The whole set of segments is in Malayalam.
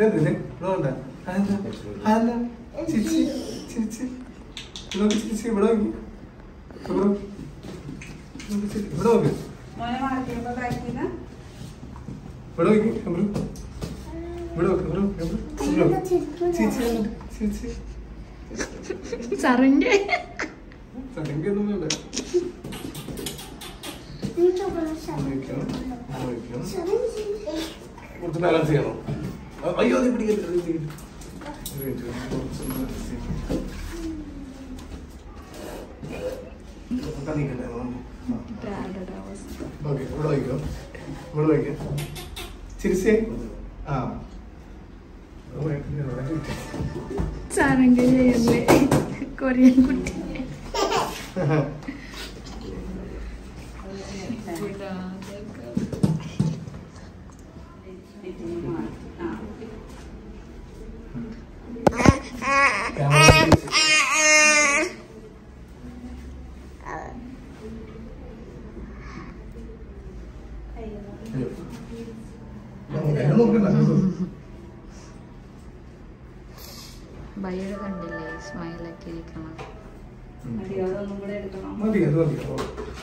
ഇത് ഇവിടെ ഉണ്ട് അതെന്താ അതെന്താ ചിരിച്ച് ചിരിച്ച് ഇവിടെ നോക്ക് ചിരിച്ച് ഇവിടെ നോക്കി ഇവിടെ നോക്ക്. ഇവിടെ നോക്ക് ചിരി- ഇവിടെ നോക്ക് മോനെ മാറ്റിയപ്പോ ബാക്കിന്ന് ഇവിടെ നോക്കി എബ്രു ഇവിടെ നോക്ക് ഇവിടെ നോക്ക് എബ്രു ഇവിടെ നോക്ക് ചിരിച്ച് അങ്ങോട്ട്. ചിരിച്ച് സറിന്റെ സത്യങ്ങളൊന്നും വേണ്ട ഉപയോഗിക്കണം ഉപയോഗിക്കണം കുറച്ച് ബാലൻസ് ചെയ്യണം അ- അയ്യോ അത് പിടിക്കരുത് അത് പിടിക്കരുത്. ഒരു മിനിറ്റ്, ഒരു മിനിറ്റ്, കുറച്ച് balance ചെയ്യണം. ഇതൊക്കെ നീക്കണ്ടേ, അതുകൊണ്ട്. ആ. ഓക്കേ, ഇവിടെ വയ്ക്കോ ഇവിടെ വയ്ക്കോ ചിരിച്ചേ ആ അത് വയറ്റിൽ അവിടെ ഇട്ടേ. സറിന്റെ ചെയ്യല്ലേ കൊറിയൻ കുട്ടി ക്യാമറ തിരിച്ച്. അയ്യോ. എന്നെ നോക്കണ്ട. ബയ്യുടെ കണ്ടില്ലേ സ്മൈലൊക്കെ ഇരിക്കണം മതിയോ അതൊന്നും കൂടെ എടുക്കണം മതി അത് മതി ഓ.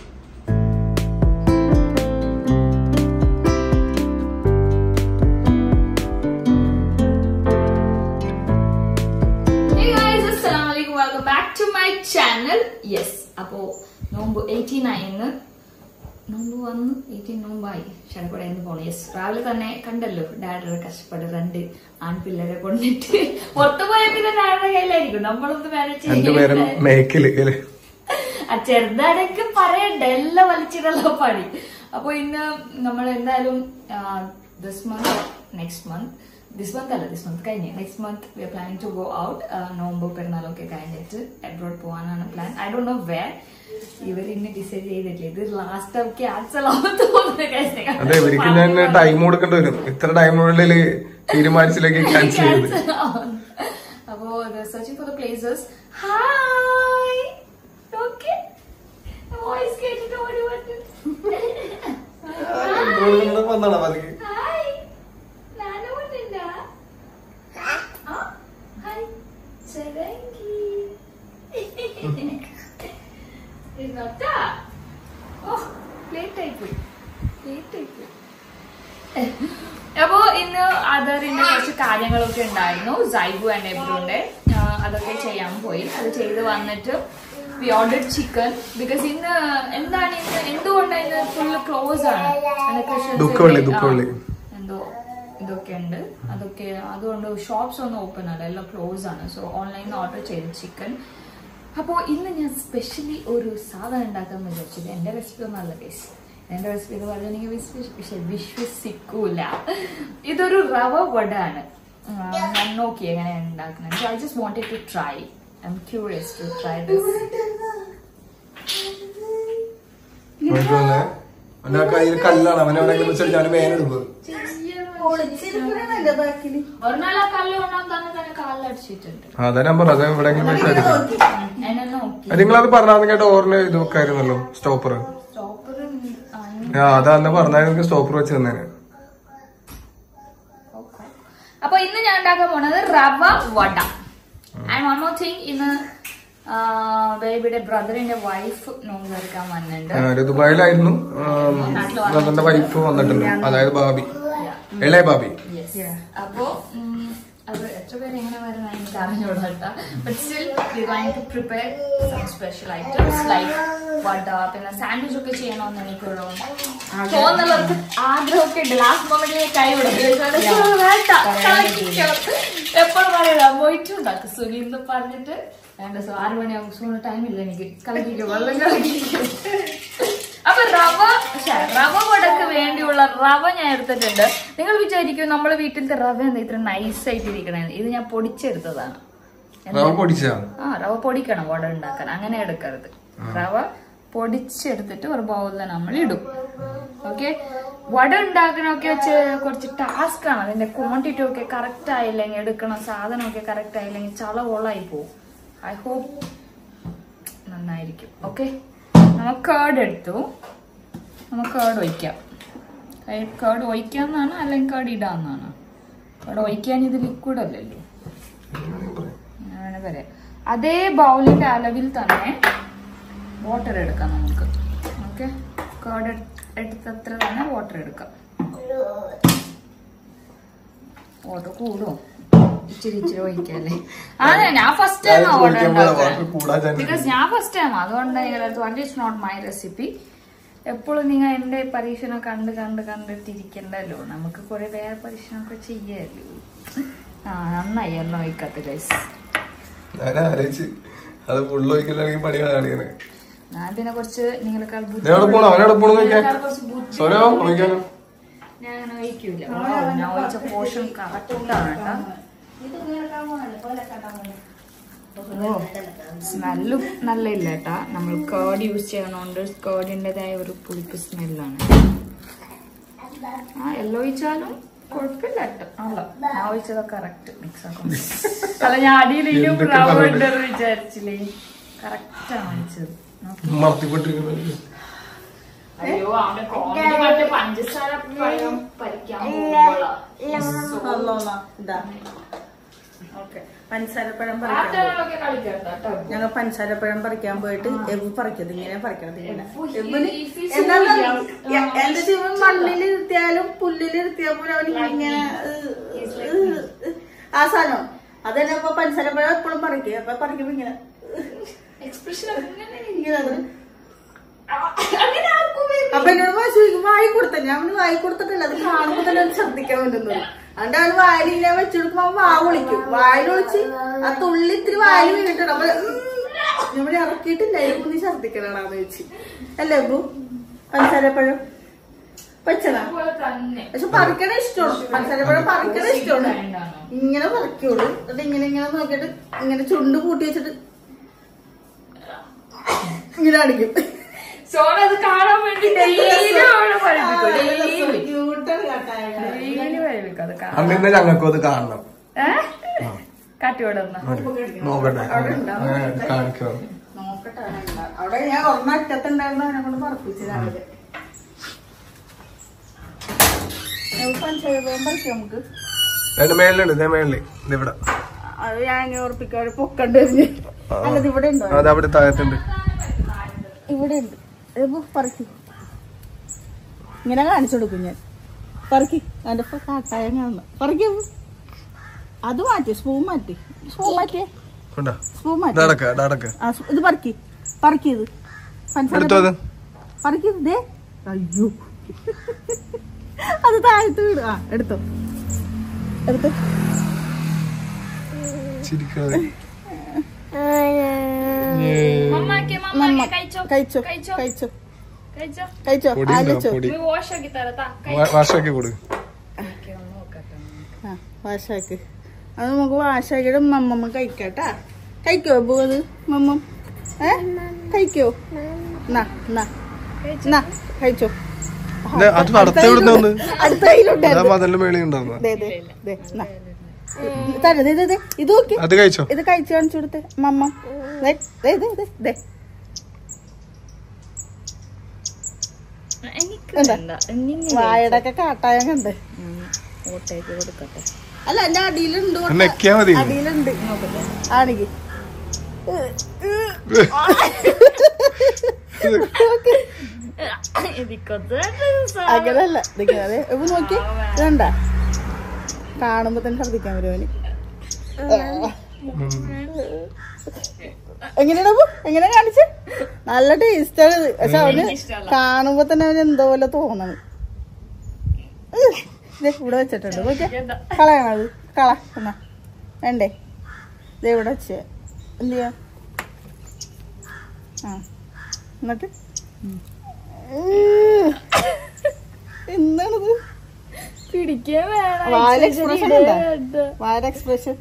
Hey guys, assalamualaikum. Welcome back to my channel. Yes, അപ്പോ നോമ്പ് എയ്റ്റി നയന് നോമ്പ് വന്ന് എയ്റ്റീൻ നോമ്പായി ഷടപ്പടയെന്ന് പോണു യെസ് രാവിലെ തന്നെ കണ്ടല്ലോ ഡാഡിയുടെ കഷ്ടപ്പാട് രണ്ട് ആൺപിള്ളേരെ കൊണ്ടിട്ട് പുറത്തു പോയ പിന്നെ ഡാഡിയുടെ കയ്യിലായിരിക്കും നമ്മളൊന്ന് മാനേജ് രണ്ടുപേരും മേക്കില് അല്ലേ ആ ചെറുതാടൊക്കെ പറയണ്ട എല്ലാം വലിച്ചിട്ടുള്ള പണി അപ്പൊ ഇന്ന് നമ്മൾ എന്തായാലും this month next month this month അല്ല ദിസ് മന്ത് കഴിഞ്ഞ് next month we are planning to go out നോമ്പ് പെരുന്നാളൊക്കെ കഴിഞ്ഞിട്ട് അബ്രോഡ് പോകാനാണ് plan I don't know where ഇവർ ഇന്ന് ഡിസൈഡ് ചെയ്തിട്ടില്ല ഇത് ലാസ്റ്റ് ക്യാൻസൽ ആവാൻ തോന്നുന്നു അതെ ഇവർക്ക് ഞാൻ ടൈം കൊടുക്കേണ്ടി വരും ഇത്ര ടൈമിനുള്ളിൽ തീരുമാനിച്ചില്ലെങ്കിൽ ക്യാൻസൽ ചെയ്ത് അപ്പോ searching for the places hi okay voice കേട്ടിട്ട് ഓടി വന്നു വന്നാണ് പതുക്കെ ഹായ് നാന വന്നില്ല ആ ഹായ് ചെരങ്കി ഇരുന്നോട്ടാ ഓ ലേറ്റ് ആയിപ്പോയി ലേറ്റ് ആയിപ്പോയി അപ്പോ ഇന്ന് അതറിന്റെ കുറച്ച് കാര്യങ്ങളൊക്കെ ഉണ്ടായിരുന്നു സൈബു ആൻഡ് എബ്രുന്റെ അതൊക്കെ ചെയ്യാൻ പോയി അത് ചെയ്ത് വന്നിട്ട് വി ഓർഡർ ചിക്കൻ ബിക്കോസ് ഇന്ന് എന്താണ് ഇന്ന് എന്തുകൊണ്ടാണ് ഇന്ന് ഫുള്ള് ക്ലോസ് ആണ് അതൊക്കെ ദുഃഖവെള്ളി, ദുഃഖവെള്ളി. എന്തോ ഇതൊക്കെ ഉണ്ട് അതൊക്കെ അതുകൊണ്ട് ഷോപ്സ് ഒന്നും ഓപ്പൺ അല്ല എല്ലാം ക്ലോസ് ആണ് സോ ഓൺലൈനിൽ ഓർഡർ ചെയ്തു ചിക്കൻ അപ്പോൾ ഇന്ന് ഞാൻ സ്പെഷ്യലി ഒരു സാധനം ഉണ്ടാക്കാമെന്ന് വിചാരിച്ചത് എൻ്റെ റെസിപ്പി ഒന്നും അല്ല കേസ് എൻ്റെ റെസിപ്പി എന്ന് പറഞ്ഞാൽ എനിക്ക് വിശ്വ വിശ്വസിക്കൂല ഇതൊരു റവ വടയാണ് ആ, ഞാൻ നോക്കി എങ്ങനെയാണ് ഉണ്ടാക്കുന്നത് I just wanted to try I am curious to try this അവന്റെ ആ കയ്യിൽ കല്ലാണ് അവൻ എവിടെയെങ്കിലും വെച്ചിട്ട് ഞാൻ വേനെടുക്കും ഒളിച്ചിരിക്കണല്ലേ ബാക്കില് ഒരു നാൾ ആ കല്ല് കൊണ്ടാൻ തന്നെ തന്നെ കാലിലടിച്ചിട്ടുണ്ട് അതാ ഞാൻ പറഞ്ഞു അത് എവിടെയെങ്കിലും വെച്ചായിരിക്കും എന്നെ നോക്കി നിങ്ങളത് പറഞ്ഞാൽ കേട്ടോ ഓറിന് ഇത് വെക്കായിരുന്നല്ലോ സ്റ്റോപ്പർ സ്റ്റോപ്പർ ആ അതാ അന്ന് പറഞ്ഞാൽ സ്റ്റോപ്പർ വെച്ച് തന്നേന് അപ്പൊ ഇന്ന് ഞാൻ ഉണ്ടാക്കാൻ പോണത് rava vada and one more thing ഇന്ന് ബേബിയുടെ ബ്രദറിന്റെ വൈഫ് നോമ്പ് എടുക്കാൻ വന്നിട്ടുണ്ട് ആ, ദുബായിലായിരുന്നു ബ്രദറിന്റെ വൈഫ് വന്നിട്ടുണ്ട് അതായത് ബാബി ഇളയ ബാബി യെസ് അപ്പോ ഉം, അത് എത്ര പേര് എങ്ങനെ വരുന്ന എനിക്ക് അറിഞ്ഞൂടാ but still we going to prepare some special items like vada പിന്നെ സാൻഡ്വിച്ച് ഒക്കെ ചെയ്യണമെന്ന് എനിക്കൊരു തോന്നുള്ളവർക്ക് ആഗ്രഹമൊക്കെ ഉണ്ട് ലാസ്റ്റ് മൊമെന്റിൽ കൈ എപ്പോഴും പറയല പോയിട്ടുണ്ടാക്കും സുനി എന്ന് പറഞ്ഞിട്ട് വേണ്ട സോ ആറ് മണിയാകും സൂണ് ടൈമില്ല എനിക്ക് കളിക്കിക്കും വെള്ളം കളിക്കിക്കും അപ്പൊ റവ ശ്ശെ, റവ വടക്ക് വേണ്ടിയുള്ള റവ ഞാൻ എടുത്തിട്ടുണ്ട് നിങ്ങൾ വിചാരിക്കും നമ്മുടെ വീട്ടിലത്തെ റവ എന്താ ഇത്ര നൈസ് ആയിട്ട് ഇരിക്കണേ ഇത് ഞാൻ പൊടിച്ചെടുത്തതാണ് റവ പൊടിച്ചാ ആ റവ പൊടിക്കണം വട ഉണ്ടാക്കാൻ അങ്ങനെ എടുക്കരുത് റവ പൊടിച്ചെടുത്തിട്ട് ഒരു ബൗളിൽ നമ്മൾ ഇടും ഓക്കെ വട ഉണ്ടാക്കണമൊക്കെ വെച്ച് കുറച്ച് ടാസ്ക് ആണ് അതിന്റെ ക്വാണ്ടിറ്റി ഒക്കെ കറക്റ്റ് ആയില്ലെങ്കിൽ എടുക്കണം സാധനമൊക്കെ കറക്റ്റ് ആയില്ലെങ്കിൽ ചള കൊള്ളായി പോകും ഐ ഹോപ്പ് നന്നായിരിക്കും ഓക്കെ നമുക്ക് കേർഡ് എടുത്തു നമുക്ക് കേർഡ് ഒഴിക്കാം കേർഡ് ഒഴിക്കാന്നാണ് അല്ലെങ്കിൽ കേർഡ് ഇടാന്നാണ് ഇവിടെ ഒഴിക്കാൻ ഇത് ലിക്വിഡ് അല്ലല്ലോ അങ്ങനെ പറയാം അതേ ബൗളിന്റെ അളവിൽ തന്നെ വാട്ടർ എടുക്കാം നമുക്ക് ഓക്കെ കേർഡ് എടുത്തത്ര തന്നെ വാട്ടർ എടുക്കാം വാട്ടർ കൂടും ഇച്ചിരി ഇച്ചിരി ഒഴിക്കല്ലേ അതെ ഞാൻ ഫസ്റ്റ് ടൈം ഓർഡർ ഉണ്ടാക്കാൻ ബിക്കോസ് ഞാൻ ഫസ്റ്റ് ടൈം അതുകൊണ്ട് അതുകൊണ്ട് ഇറ്റ്സ് നോട്ട് മൈ റെസിപ്പി എപ്പോഴും നിങ്ങൾ എന്റെ പരീക്ഷണം കണ്ട് കണ്ട് കണ്ടിട്ടിരിക്കണ്ടല്ലോ നമുക്ക് കുറെ വേറെ പരീക്ഷണമൊക്കെ ചെയ്യാമല്ലോ ആ നന്നായി എല്ലാം ഒഴിക്കത്ത് ഗൈസ് ഞാൻ ആലോചിച്ച് അത് ഫുള്ള് ഒഴിക്കലാണെങ്കിൽ പണി കാണിക്കണേ ഞാൻ പിന്നെ കുറച്ച് നിങ്ങളെക്കാൾ ബുദ്ധി- നീ എവിടെ പോണു? അവൻ എവിടെ പോണു നോക്കിയേ? നിങ്ങളെക്കാൾ കുറച്ച് ബുദ്ധി- സോനോ ഒഴിക്കാനോ ഞാൻ അങ്ങനെ ഒഴിക്കൂല ഞാൻ ഒഴിച്ച പോർഷൻ കറക്റ്റാണ് കേട്ടോ സ്മെല്ലും നല്ല ഇല്ല കേട്ടാ നമ്മൾ കേർഡ് യൂസ് ചെയ്യണോണ്ട് കേർഡിൻ്റെതായ ഒരു പുളിപ്പ് സ്മെല്ലാണ് ആ എല്ലാം ഒഴിച്ചാലും കുഴപ്പമില്ല കേട്ടോ അല്ല ഞാൻ ഒഴിച്ചത് കറക്റ്റ് മിക്സ് ആക്കും അല്ല ഞാൻ അടിയിൽ ഇനിയും എന്തൊക്കെ റവ പറയുന്നു? ഉണ്ടെന്ന് വിചാരിച്ചില്ലേ കറക്റ്റാണ് ഒഴിച്ചത് നോക്കി മറത്തിക്കൊണ്ടിരിക്കുന്നത് അയ്യോ അവന്റെ കോമഡി മറ്റേ പഞ്ചസാര പഴം പരിക്കാൻ പോകുമ്പോഴാ. ഇതാ Okay. പഞ്ചസാരപ്പഴം പറിക്കാൻ പോയി. ആട്ടകളൊക്കെ കളിക്കണ്ട കേട്ടോ. ഞങ്ങൾ പഞ്ചസാരപ്പഴം പറിക്കാൻ പോയിട്ട് എവ് പറിക്കത് ഇങ്ങനെ പറിക്കണത് ഇങ്ങനെ എവ് എവിന് ഈ ഫിസ് എന്താ ചെയ്യാം. എന്താ ചെയ്യുമ്പോ മണ്ണിലിരുത്തിയാലും പുല്ലിലിരുത്തിയാൽ അവന് ഇങ്ങനെ ഏഹ്, ഏഹ്, ഏഹ്, ആ സാധനം അത് തന്നെ ഇപ്പൊ പഞ്ചസാരപ്പഴം എപ്പോഴും പറിക്കുക അപ്പൊ പറിക്കുമ്പോ ഇങ്ങനെ Expression അങ്ങനെ ഇങ്ങനെ അത് ആ, അങ്ങനെ ആക്കുമ്പോ അപ്പൊ എന്നോട് വാശി ചോദിക്കും, വായി കൊടുത്ത ഞാൻ അവന് വായി കൊടുത്തിട്ടില്ല അത് കാണുമ്പോ തന്നെ അവന് ഛർദ്ദിക്കാൻ പറ്റുന്നു അതുകൊണ്ട് അവന് വായിൽ ഇങ്ങനെ വെച്ചെടുക്കുമ്പോ അവൻ വാ വിളിക്കും വായിൽ വിളിച്ച് ആ തുള്ളി ഇത്തിരി വായിൽ വീണിട്ടുണ്ട് അപ്പൊ നമ്മൾ ഇറക്കിയിട്ടില്ല അതിന് നീ ഛർദ്ദിക്കണാന്ന് വെച്ച് അല്ലേ അബു പഞ്ചസാരപ്പഴം പച്ചതാ പോലെ തന്നെ. പക്ഷെ പറിക്കണ ഇഷ്ടമാണ് പഞ്ചസാരപ്പഴം പറിക്കണ ഇഷ്ടമാണ് വേണ്ടാണോ? ഇങ്ങനെ പറിക്കുള്ളൂ എന്നിട്ട് ഇങ്ങനെ ഇങ്ങനെ നോക്കിയിട്ട് ഇങ്ങനെ ചുണ്ട് കൂട്ടി വെച്ചിട്ട് ഇങ്ങനെ അടിക്കും സോന അത് കാണാൻ വേണ്ടി daily അവളെ പഠിപ്പിക്കും. Daily. ക്യൂട്ടാണ് കാട്ടായ Daily പഠിപ്പിക്കും അത് കാണാൻ. അന്നെ ഞങ്ങൾക്കും അത് കാണണം ഏ? കാട്ടിയോടുന്ന നോക്കട്ടെ അങ്ങനെ കാണിക്കണം നോക്കട്ടെ അവിടെ ഉണ്ടാ- അവിടെ ഞാൻ ഒരെണ്ണം അറ്റത്തുണ്ടായിരുന്നു അവനെ കൊണ്ട് പറപ്പിച്ചു രാവിലെ നമുക്ക് പഞ്ചായത്ത് പറിക്കാം നമുക്ക് രണ്ട് മേളിലുണ്ട് ഇതേ മേളില് ഇതിവിടെ അത് ഞാൻ ഇങ്ങനെ ഉറപ്പിക്കാം ഒരു പൊക്കണ്ട് എറിഞ്ഞ്. അല്ലത് ഇവിടെ ഉണ്ടോ അത് അവിടെ താഴത്തുണ്ട് ഇവിടെ ഉണ്ട് എബു പറിക്കൂ ഇങ്ങനെ കാണിച്ചു കൊടുക്കും ഞാൻ പറിക്ക് അതിന്റെ ഇപ്പൊ കാട്ടായ കാണണം പറിക്കൂ അത് മാറ്റി സ്പൂൺ മാറ്റി സ്പൂൺ മാറ്റിയേ കൊണ്ടാ സ്പൂൺ മാറ്റി ഇതടക്ക ഇതടക്ക ആ, സ് ഇത് പറിക്ക് പറിക്ക് ഇത് പഞ്ചസാര എടുത്തോ അത് പറിക്ക് ഇത് ദേ അയ്യോ അത് താഴത്ത് വീട് ആ എടുത്തോ എടുത്തോ ചിരിക്കാതെ മമ്മാക്ക് നമ്മ മമ്മാക്ക് കഴിച്ചോ കഴിച്ചോ കഴിച്ചോ കഴിച്ചോ കഴിച്ചോ കഴിച്ചോ പൊടി ഉണ്ടോ? ആലോചിച്ചോ പൊടി വാഷ് ആക്കി തരത്താ വാഷാക്കി കൊടു ആ വാശാക്ക് അത് നമുക്ക് വാശാക്കിയുടെ മമ്മമ്മ കഴിക്കാട്ടാ കഴിക്കോ അബു അത് മമ്മം ഏ കഴിക്കോ എന്നാ എന്നാ എന്നാ കഴിച്ചോ ഇത് അത് അടുത്ത ഇവിടുന്ന് വന്ന് അടുത്ത കയ്യിലുണ്ട് അതാ മതിലിന്റെ മേളിൽ ഉണ്ടാവുന്ന ദേ ദേ ദേ എന്നാ തര ദേ ദേ ദേ ഇത് നോക്കി അത് കഴിച്ചോ ഇത് കഴിച്ചു കാണിച്ചു കൊടുത്ത് മമ്മ ദേ ദേ ദേ ദേ ദേ എനിക്ക് എന്താ? വേണ്ട. നിന്നെ വായയുടെ ഒക്കെ കാട്ടായ കണ്ട് ഓട്ടേക്ക് കൊടുക്കട്ടെ അല്ല എന്റെ അടിയിലുണ്ട് അത് നെക്കിയാ മതി അടിയിലുണ്ട് ആണെങ്കിൽ ഇതിക്കൊത്ത് അങ്ങനല്ല നിൽക്കുന്നത് ഇപ്പൊ നോക്കി ഇതണ്ട കാണുമ്പോ തന്നെ ഛർദിക്കാൻ വരുവന് എങ്ങനെയാണ് അപ്പൊ എങ്ങനെ കാണിച്ച് നല്ല ടേസ്റ്റ് ആണ് ഇത്. പക്ഷെ അവന് കാണുമ്പോ തന്നെ അവന് എന്തോ പോലെ തോന്നണം ഉഹ്. ദേ ഇവിടെ വെച്ചിട്ടുണ്ട് നോക്കിയ കളയണത് കള എന്നാ വേണ്ടേ ദേ ഇവിടെ വെച്ച് എന്ത് ചെയ്യാ ആ എന്നിട്ട് ഉഹ്. എന്താണിത് പിടിക്കാൻ വേണം വാല എക്സ്പ്രഷൻ ഉണ്ടോ വാല എക്സ്പ്രഷൻ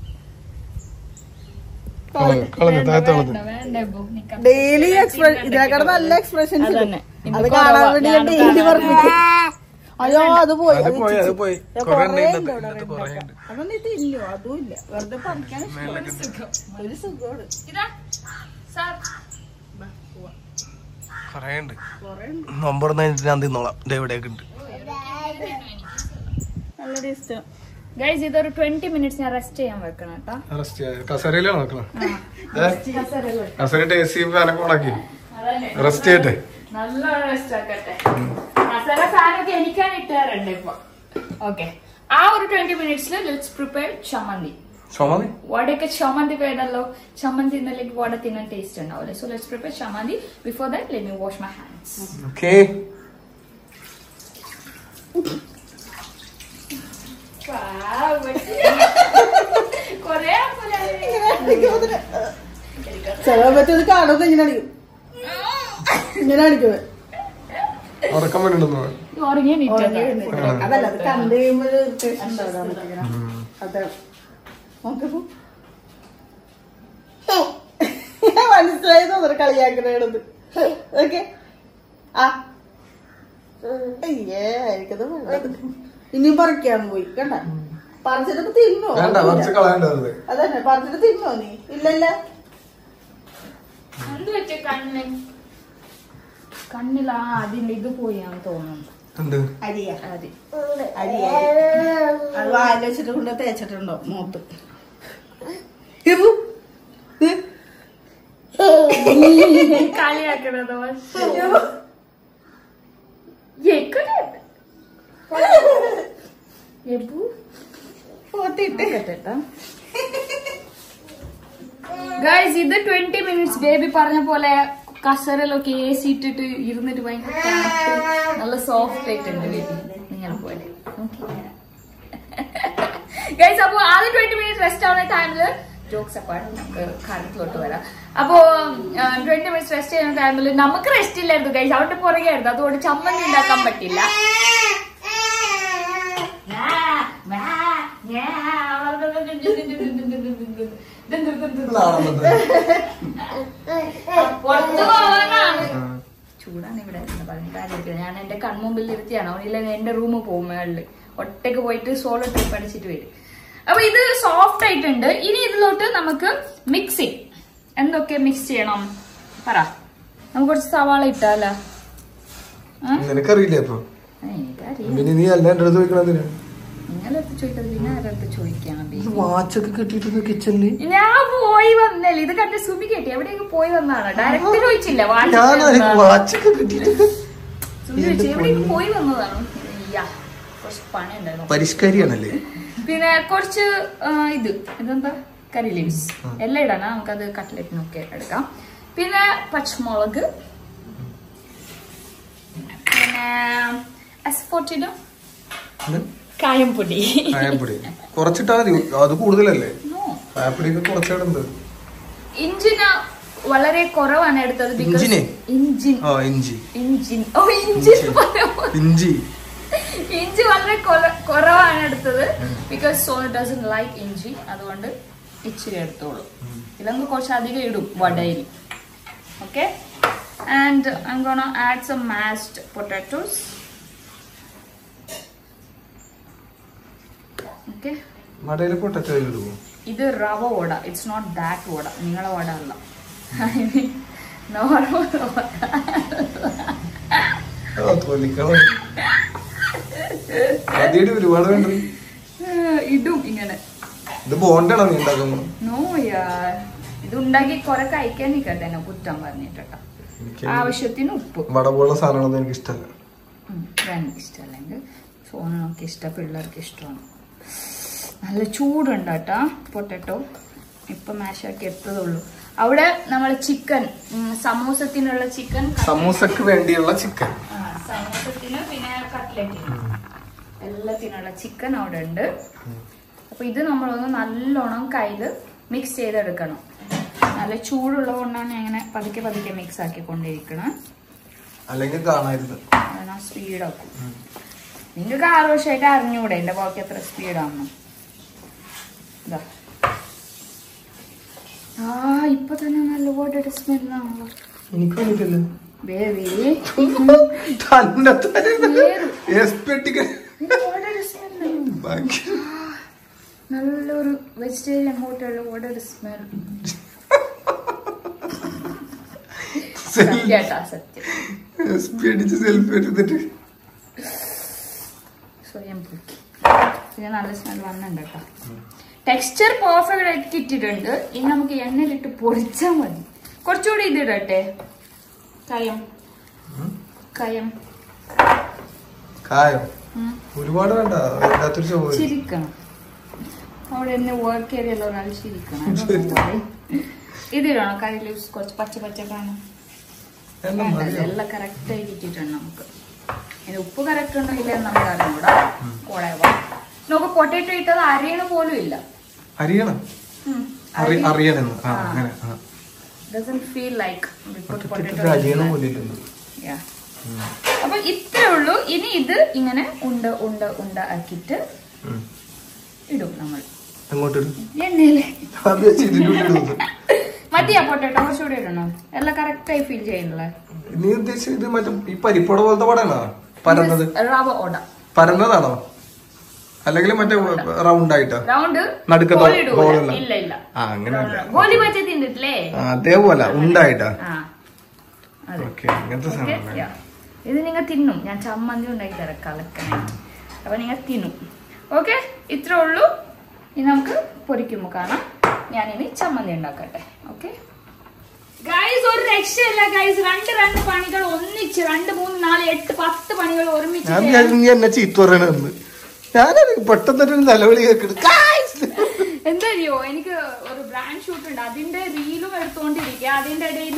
കളഞ്ഞു കളഞ്ഞു താഴത്ത് കളഞ്ഞു വേണ്ട ബോ നിക്ക ഡെയിലി എക്സ്പ്രഷൻ ഇതിനെക്കാളും നല്ല എക്സ്പ്രഷൻസ് അതന്നെ. അത് കാണാൻ വേണ്ടി ഞാൻ ഡെയിലി വർദ്ധിക്കും അയ്യോ അത് പോയി അത് പോയി അത് പോയി ഇത് കൊറേ കുറേ ഉണ്ട് ഉണ്ട് ഇന്നത്തെ ഇവിടെ ഇന്നത്തെ കൊറേ ഉണ്ടാക്കാൻ. ഉണ്ട് അതൊന്നും ഇത് ഇല്ലയോ അതും ഇല്ല വെറുതെ പറിക്കാൻ ഇഷ്ടമാണ്. ഒരു സുഖമാണ് ഇതാ സാർ കൊറേ ഉണ്ട് കുറേ ഉണ്ട് നമ്പർ ഞാൻ തിന്നോളാം ഇത് എവിടെയൊക്കെ ഉണ്ട് നല്ല ടേസ്റ്റ് ഗൈസ് ഇതൊരു ട്വന്റി മിനിറ്റ്സ് ഞാൻ റെസ്റ്റ് ചെയ്യാൻ വെക്കണം കേട്ടോ റെസ്റ്റ് കസേരയിലാണ് നോക്കണം കസേരയില്. കസേരയിട്ട് എ സി ഫാനൊക്കെ ഓണാക്കി അതന്നെ. റെസ്റ്റ് ചെയ്യട്ടെ നല്ല റെസ്റ്റ് ആക്കട്ടെ കസേര ഫാനൊക്കെ എനിക്കാണ് ഇട്ടാറുണ്ട് ഇപ്പൊ ഓക്കെ ആ ഒരു ട്വന്റി മിനിറ്റ്സിൽ ലെറ്റ്സ് പ്രിപ്പയർ ചമ്മന്തി ചുമതി വടയൊക്കെ ചമ്മന്തി പേടല്ലോ ചമ്മന്തി ഇന്നലേക്ക് വട തിന്നാൻ ടേസ്റ്റ് ഉണ്ടാവില്ലേ so let's prepare chammanthi before that let me wash my hands okay കൊറേ ചില പറ്റത് കാണുന്നത് ഇങ്ങനെ അടിക്കും ഇങ്ങനെ അടിക്കുന്നത് ഉറക്കം വേണ്ടിണ്ടെന്ന് ഉറങ്ങിയ ഉറങ്ങി നീറ്റത് എഴുന്നേൽക്കണം. അതല്ല അത് കണ്ടു കഴിയുമ്പോൾ ഒരു ടേസ്റ്റ് ഉണ്ടാവും നമുക്കിങ്ങനെ. അതാണ് നോക്കപ്പോ മനസ്സിലായി തോന്നുന്നു കളിയാക്കണത് ഓക്കെ ആ അയ്യേ എനിക്കത് വേണ്ടത് ഇനിയും പറിക്കാൻ പോയി കണ്ട പറിച്ചിട്ട് തിന്നോ വേണ്ട കുറച്ച് കളയണ്ടത് അതന്നെ പറിച്ചിട്ട് തിന്നോ നീ ഇല്ലല്ല എന്ത് വെച്ച കണ്ണ് കണ്ണിലാ അതിന്റെ ഇത് പോയാന്ന് തോന്നുന്നു എന്ത് അരിയ അതി അരി അത് വായിൽ വെച്ചിട്ട് കൊണ്ട് തേച്ചിട്ടുണ്ടോ മൂത്ത് ഇപ്പു, ഇത്, കളിയാക്കണത് ഇപ്പു. പോത്തിട്ട് ഗൈസ് ഇത് ട്വന്റി മിനിറ്റ്സ് ബേബി പറഞ്ഞ പോലെ കസരലൊക്കെ എ സി ഇട്ടിട്ട് ഇരുന്നിട്ട് ഭയങ്കര തണുത്ത് നല്ല സോഫ്റ്റ് ആയിട്ടുണ്ട് ബേബി നിങ്ങൾ പോലെ ഗൈസ് അപ്പൊ ആദ്യം ട്വന്റി മിനിറ്റ്സ് റെസ്റ്റ് ആവുന്ന ടൈമില് ജോക്സ് അപ്പാട് നമുക്ക് കാര്യത്തിലോട്ട് വരാം അപ്പോ ട്വന്റി മിനിറ്റ്സ് റെസ്റ്റ് ചെയ്യുന്ന ടൈമിൽ നമുക്ക് റെസ്റ്റ് ഇല്ലായിരുന്നു ഗൈസ് അവരുടെ പുറകെ ആയിരുന്നു അതുകൊണ്ട് ചമ്മന്തി ഉണ്ടാക്കാൻ പറ്റില്ല പുറത്തു പോകാനാണ് ചൂടാണ് ഇവിടെ എന്ന് പറഞ്ഞിട്ട് കാര്യമില്ല ഞാൻ എന്റെ കൺമുമ്പിൽ ഇരുത്തിയാണ് അവനില്ലെങ്കിൽ എന്റെ റൂമിൽ പോകും മേളില് ഒറ്റയ്ക്ക് പോയിട്ട് സോളോ ട്രിപ്പ് അടിച്ചിട്ട് വരും അപ്പൊ ഇത് സോഫ്റ്റ് ആയിട്ടുണ്ട് ഇനി ഇതിലോട്ട് നമുക്ക് മിക്സിങ് എന്തൊക്കെ മിക്സ് ചെയ്യണം പറ നമുക്ക് കുറച്ച് സവാള ഇട്ടാലോ നിനക്കറിയില്ലേ അപ്പൊ എനിക്കറിയാം പിന്നെ നീ അല്ല എന്റെ അടുത്ത് ചോദിക്കണതിന് നിങ്ങളടുത്ത് ചോദിക്കരുത് പിന്നെ ആരടുത്ത് ചോദിക്കണം ബേബി വാച്ചൊക്കെ കിട്ടിയിട്ട് കിച്ചണില് ഞാൻ പോയി വന്നല്ലേ ഇത് കണ്ട് സുമി കേട്ടി എവിടെയൊക്കെ പോയി വന്നാണ് ഡയറക്റ്റ് ചോദിച്ചില്ല ഞാൻ വാച്ചൊക്കെ കിട്ടിയിട്ട് സുമി ചോദിച്ചു എവിടെയൊക്കെ പോയി വന്നതാണ് യ്യാ, കുറച്ച് പണി ഉണ്ടായിരുന്നു പരിഷ്കരിയാണല്ലേ പിന്നെ കുറച്ച് ആ, ഇത് ഇതെന്താ കറി ലീവ്സ് എല്ലാം ഇടണം നമുക്കത് കട്ട്ലറ്റിനൊക്കെ എടുക്കാം പിന്നെ പച്ചമുളക് പിന്നെ എസ്പോട്ടിനും കായംപൊടി കായപ്പൊടി കുറച്ചിട്ടാ മതി അത് കൂടുതലല്ലേ No. കായപ്പൊടിയൊക്കെ കുറച്ചിടുന്നത് ഇഞ്ചിന് വളരെ കുറവാണ് എടുത്തത് because ഇഞ്ചിനെ? ഇഞ്ചിൻ ആ ഇഞ്ചി ഇഞ്ചിൻ ഓ ഇഞ്ചിൻ പറയുമ്പോ ഇഞ്ചി ഇഞ്ചി വളരെ കുറ- കുറവാണ് എടുത്തത് ബിക്കോസ് സോൺ ഡസൻ ലൈക്ക് ഇഞ്ചി അതുകൊണ്ട് ഇച്ചിരി എടുത്തോളൂ ഇല്ലെങ്കിൽ കുറച്ച് അധികം ഇടും വടയിൽ okay and I'm gonna add some mashed potatoes okay മടയിൽ പൊട്ടറ്റോ ഇടുമോ ഇത് rava vada it's not that vada നിങ്ങളെ വട അല്ല നോർമൽ വട ആദ്യമായിട്ട് ഒരുപാട് വേണ്ടത് ഏഹ്, ഇടും ഇങ്ങനെ ഇത് ബോണ്ടാണോ നീ ഉണ്ടാക്കുമ്പോ നോ യാർ ഇത് ഉണ്ടാക്കി കുറെ കഴിക്കാൻ നിൽക്കട്ടെ എന്നെ കുറ്റം പറഞ്ഞിട്ടോ എനിക്ക് ആവശ്യത്തിന് ഉപ്പ് വട പോലുള്ള സാധനങ്ങളൊന്നും എനിക്ക് ഇഷ്ടമല്ല ഉം, എനിക്ക് ഇഷ്ടമല്ലെങ്കിൽ സോനൊക്കെ ഇഷ്ടം പിള്ളേർക്ക് ഇഷ്ടമാണ് നല്ല ചൂടുണ്ട് കേട്ടോ പൊട്ടറ്റോ ഇപ്പൊ മാഷാക്കി എത്തതുള്ളൂ അവിടെ നമ്മൾ ചിക്കൻ സമൂസത്തിനുള്ള ചിക്കൻ സമൂസക്ക് വേണ്ടിയുള്ള ചിക്കൻ സമൂസത്തിന് പിന്നെ കട്ട്ലറ്റിന് എല്ലാത്തിനുള്ള ചിക്കൻ അവിടെ ഉണ്ട് അപ്പൊ ഇത് നമ്മളൊന്ന് നല്ലോണം കയ്യില് മിക്സ് ചെയ്തെടുക്കണം നല്ല ചൂടുള്ളത് കൊണ്ടാണ് ഞാൻ ഇങ്ങനെ പതുക്കെ പതുക്കെ മിക്സ് ആക്കിക്കൊണ്ടിരിക്കണം അല്ലെങ്കിൽ കാണായിരുന്നു ഞാൻ സ്പീഡാക്കും നിങ്ങൾക്ക് ആറ് വർഷമായിട്ട് അറിഞ്ഞൂടെ എന്റെ ബാക്കി എത്ര സ്പീഡാണെന്ന് ഇതാ ആ ഇപ്പൊ തന്നെ നല്ലപോലെ ഒരു സ്മെല്ലാണല്ലോ എനിക്ക് വേണ്ടിയിട്ടില്ല ബേബി തന്നെ തന്നെ വേറെ. എസ്പെട്ടിക്ക് ഒരു സ്മെല്ലാണ് ഭയങ്കര നല്ലൊരു വെജിറ്റേറിയൻ ഹോട്ടലിൽ ഓടെ ഒരു സ്മെൽ സത്യാട്ടാ സത്യം എസ്പി അടിച്ച് സെൽഫി എടുത്തിട്ട് സ്വയം പൊക്കി പിന്നെ നല്ല സ്മെൽ വന്നുണ്ട് കേട്ടോ ടെക്സ്ചർ പെർഫെക്റ്റ് ആയിട്ട് കിട്ടിയിട്ടുണ്ട് ഇനി നമുക്ക് എണ്ണയിലിട്ട് പൊരിച്ചാൽ മതി കുറച്ചുകൂടി ഇത് ഇടട്ടെ കയം കയം കായോ ഉം. ഒരുപാട് വേണ്ട വല്ലാത്തൊരു ചോറ് ചിരിക്കണം അവിടെ എന്നെ വർക്ക് ഏരിയല്ലോ ഒരാൾ ചിരിക്കണം അതൊന്നും പോരെ. ഇത് ഇടണം കറി ലീവ്സ് കുറച്ച് പച്ച പച്ച കാണും എണ്ണ വേണ്ട, മതിയോ? ഇതെല്ലാം കറക്റ്റ് ആയി കിട്ടിയിട്ടുണ്ട് നമുക്ക് ഇനി ഉപ്പ് കറക്റ്റ് ഉണ്ടോ ഇല്ല എന്ന് നമുക്ക് അറിഞ്ഞൂടാ കുഴവ നമുക്ക് പൊട്ടേറ്റോ ഇട്ടത് അരിയണ പോലും ഇല്ല അരിയണം അറി അറിയണമെന്ന് ആ അങ്ങനെ ആ ഡസന്റ് ഫീൽ ലൈക്ക് ഒറ്റ അരിയണം പോലെ ഇല്ലല്ലോ അപ്പൊ ഇത്രേ ഉള്ളൂ ഇനി ഇത് ഇങ്ങനെ ഉണ്ട ഉണ്ട ഉണ്ട ആക്കിയിട്ട് ഉം. ഇടും നമ്മൾ അങ്ങോട്ട് ഇട്. എണ്ണയില് അത് വെച്ച് ഇതിന്റെ ഉള്ളിൽ ഇടുന്നു. മതിയാ പൊട്ടേറ്റോ കുറച്ചുകൂടി ഇടണോ എല്ലാം കറക്റ്റ് ആയി ഫീൽ ചെയ്യണല്ലേ നീ ഉദ്ദേശിച്ചത് ഇത് മറ്റേ ഈ പരിപ്പട പോലത്തെ പടാണോ പരന്നത് റവ ഓട പരന്നതാണോ അല്ലെങ്കിൽ മറ്റേ റൗണ്ട് ആയിട്ടാ റൗണ്ട് നടുക്കത്തെ ഗോലി ഇടൂല. ഹോളുള്ള. ഇല്ല ഇല്ല ആ അങ്ങനെയല്ല ഗോലി പച്ച തിന്നിട്ടില്ലേ ആ, അതേപോലെ ഉണ്ടായിട്ടാ ആ അതെ ഓക്കെ അങ്ങനത്തെ ഓക്കെ സാധനം ഇത് നിങ്ങൾ തിന്നും ഞാൻ ചമ്മന്തി ഉണ്ടാക്കി തരാം കലക്കനായിട്ട് അപ്പൊ നിങ്ങൾ തിന്നും ഓക്കെ ഇത്രേ ഉള്ളൂ ഇനി നമുക്ക് പൊരിക്കുമ്പോൾ കാണാം ഞാനിനി ചമ്മന്തി ഉണ്ടാക്കട്ടെ ഓക്കെ ഗൈസ് ഒരു രക്ഷയില്ല ഗൈസ് രണ്ട് രണ്ട് പണികൾ ഒന്നിച്ച് രണ്ട് മൂന്ന് നാല് എട്ട് പത്ത് പണികൾ ഒരുമിച്ച് ഞാൻ ചെയ്യാൻ വിചാരിച്ചു നീ എന്നെ ചീത്ത പറയണെന്ന് ഞാനത് പെട്ടെന്നൊരു നിലവിളി കേൾക്കുന്നു എന്തറിയോ എനിക്ക് ഒരു ബ്രാൻഡ് ഷൂട്ട് ഉണ്ട് അതിന്റെ റീലും എടുത്തോണ്ടിരിക്കുക അതിന്റെ ഇടയിൽ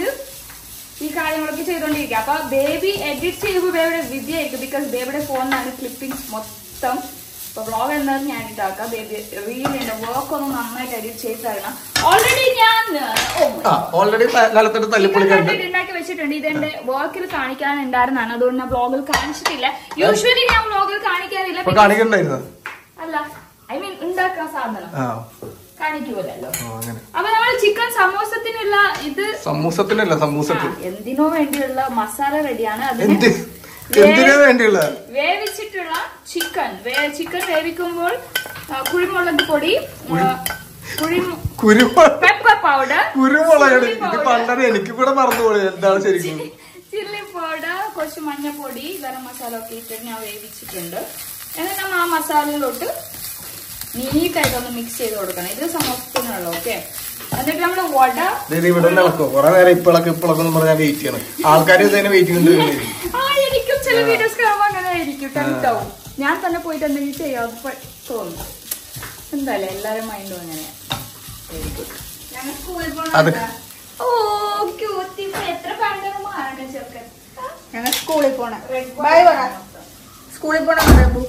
ഈ കാര്യങ്ങളൊക്കെ ചെയ്തോണ്ടിരിക്കുക അപ്പൊ ബേബി എഡിറ്റ് ചെയ്യുമ്പോൾ ബേബിയുടെ വിദ്യയായിരിക്കും ബിക്കോസ് ബേബിയുടെ ഫോണിലാണ് ക്ലിപ്പിംഗ്സ് മൊത്തം ഇപ്പൊ വ്ളോഗ് എന്തായാലും ഞാൻ ഇതാക്കാം ബേബി റീലിന്റെ വർക്ക് ഒന്ന് നന്നായിട്ട് എഡിറ്റ് ചെയ്ത് തരണം ഓൾറെഡി ഞാൻ ഓ ആ ഓൾറെഡി കാലത്തോട്ട് തല്ലിപ്പൊളിക്കണ്ട് ചിക്കൻ ഉണ്ടാക്കി വെച്ചിട്ടുണ്ട് ഇതെന്റെ വർക്കിൽ കാണിക്കാനുണ്ടായിരുന്നാണ് അതുകൊണ്ട് ഞാൻ വ്ളോഗിൽ കാണിച്ചിട്ടില്ല യൂഷ്വലി ഞാൻ വ്ളോഗിൽ കാണിക്കാറില്ല ഇപ്പൊ കാണിക്കണ്ടായിരുന്നു അല്ല ഐ മീൻ ഉണ്ടാക്കാൻ സാധനം ആ കാണിക്കൂലല്ലോ ആ, അങ്ങനെ അപ്പൊ നമ്മൾ ചിക്കൻ സമോസത്തിനുള്ള ഇത് സമൂസത്തിനല്ല ആ, സമൂസക്ക് എന്തിനോ വേണ്ടിയുള്ള മസാല റെഡിയാണ് എന്ത് അതിന് എന്തിനാ വേണ്ടിയുള്ള വേവിച്ചിട്ടുള്ള ചിക്കൻ ചിക്കൻ വേവിക്കുമ്പോൾ ആ, കുരുമുളക് പൊടി ആ, കുരുമു കുരുമുളക് പെപ്പർ പൗഡർ കുരുമുളക് ഇത് പണ്ടത് എനിക്ക് കൂടെ മറന്നുപോയി എന്താണ് ശരിക്കും ചില്ലി പൗഡർ കുറച്ച് മഞ്ഞപ്പൊടി ഗരം മസാല ഒക്കെ ഇട്ടിട്ട് ഞാൻ വേവിച്ചിട്ടുണ്ട് എന്നിട്ട് നമ്മൾ ആ മസാലയിലോട്ട് നീറ്റായിട്ടൊന്ന് മിക്സ് ചെയ്ത് കൊടുക്കണം ഇത് സമോസത്തിനുള്ള ഓക്കെ എന്നിട്ട് നമ്മൾ വട ഇത് ഇവിടെ നടക്കോ കൊറേ നേരം ഇപ്പളൊക്കെ ഇപ്പളൊക്കെ എന്ന് പറഞ്ഞാൽ വെയിറ്റ് ചെയ്യണം ആൾക്കാർ ഇതിനെ വെയിറ്റ് ചെയ്യുന്നുണ്ട് ആ എനിക്കും ചില വീഡിയോസ് കാണുമ്പോൾ അങ്ങനെ ആയിരിക്കും ടെൻറ്റ് ആവും ഞാൻ തന്നെ പോയിട്ട് എന്തെങ്കിലും ചെയ്യാൻ പ- തോന്നും എന്തായാലും എല്ലാരും മൈൻഡും അങ്ങനെയാ വെരി ഗുഡ് ഞങ്ങൾ സ്കൂളിൽ അത് പോകണം ഓ ക്യൂട്ടി എത്ര പണ്ടൊന്നും മാറണം ചെറുക്കൻ ഞങ്ങൾ സ്കൂളിൽ പോണ Red ball ബൈ പറ സ്കൂളിൽ പോണ പ്രഭു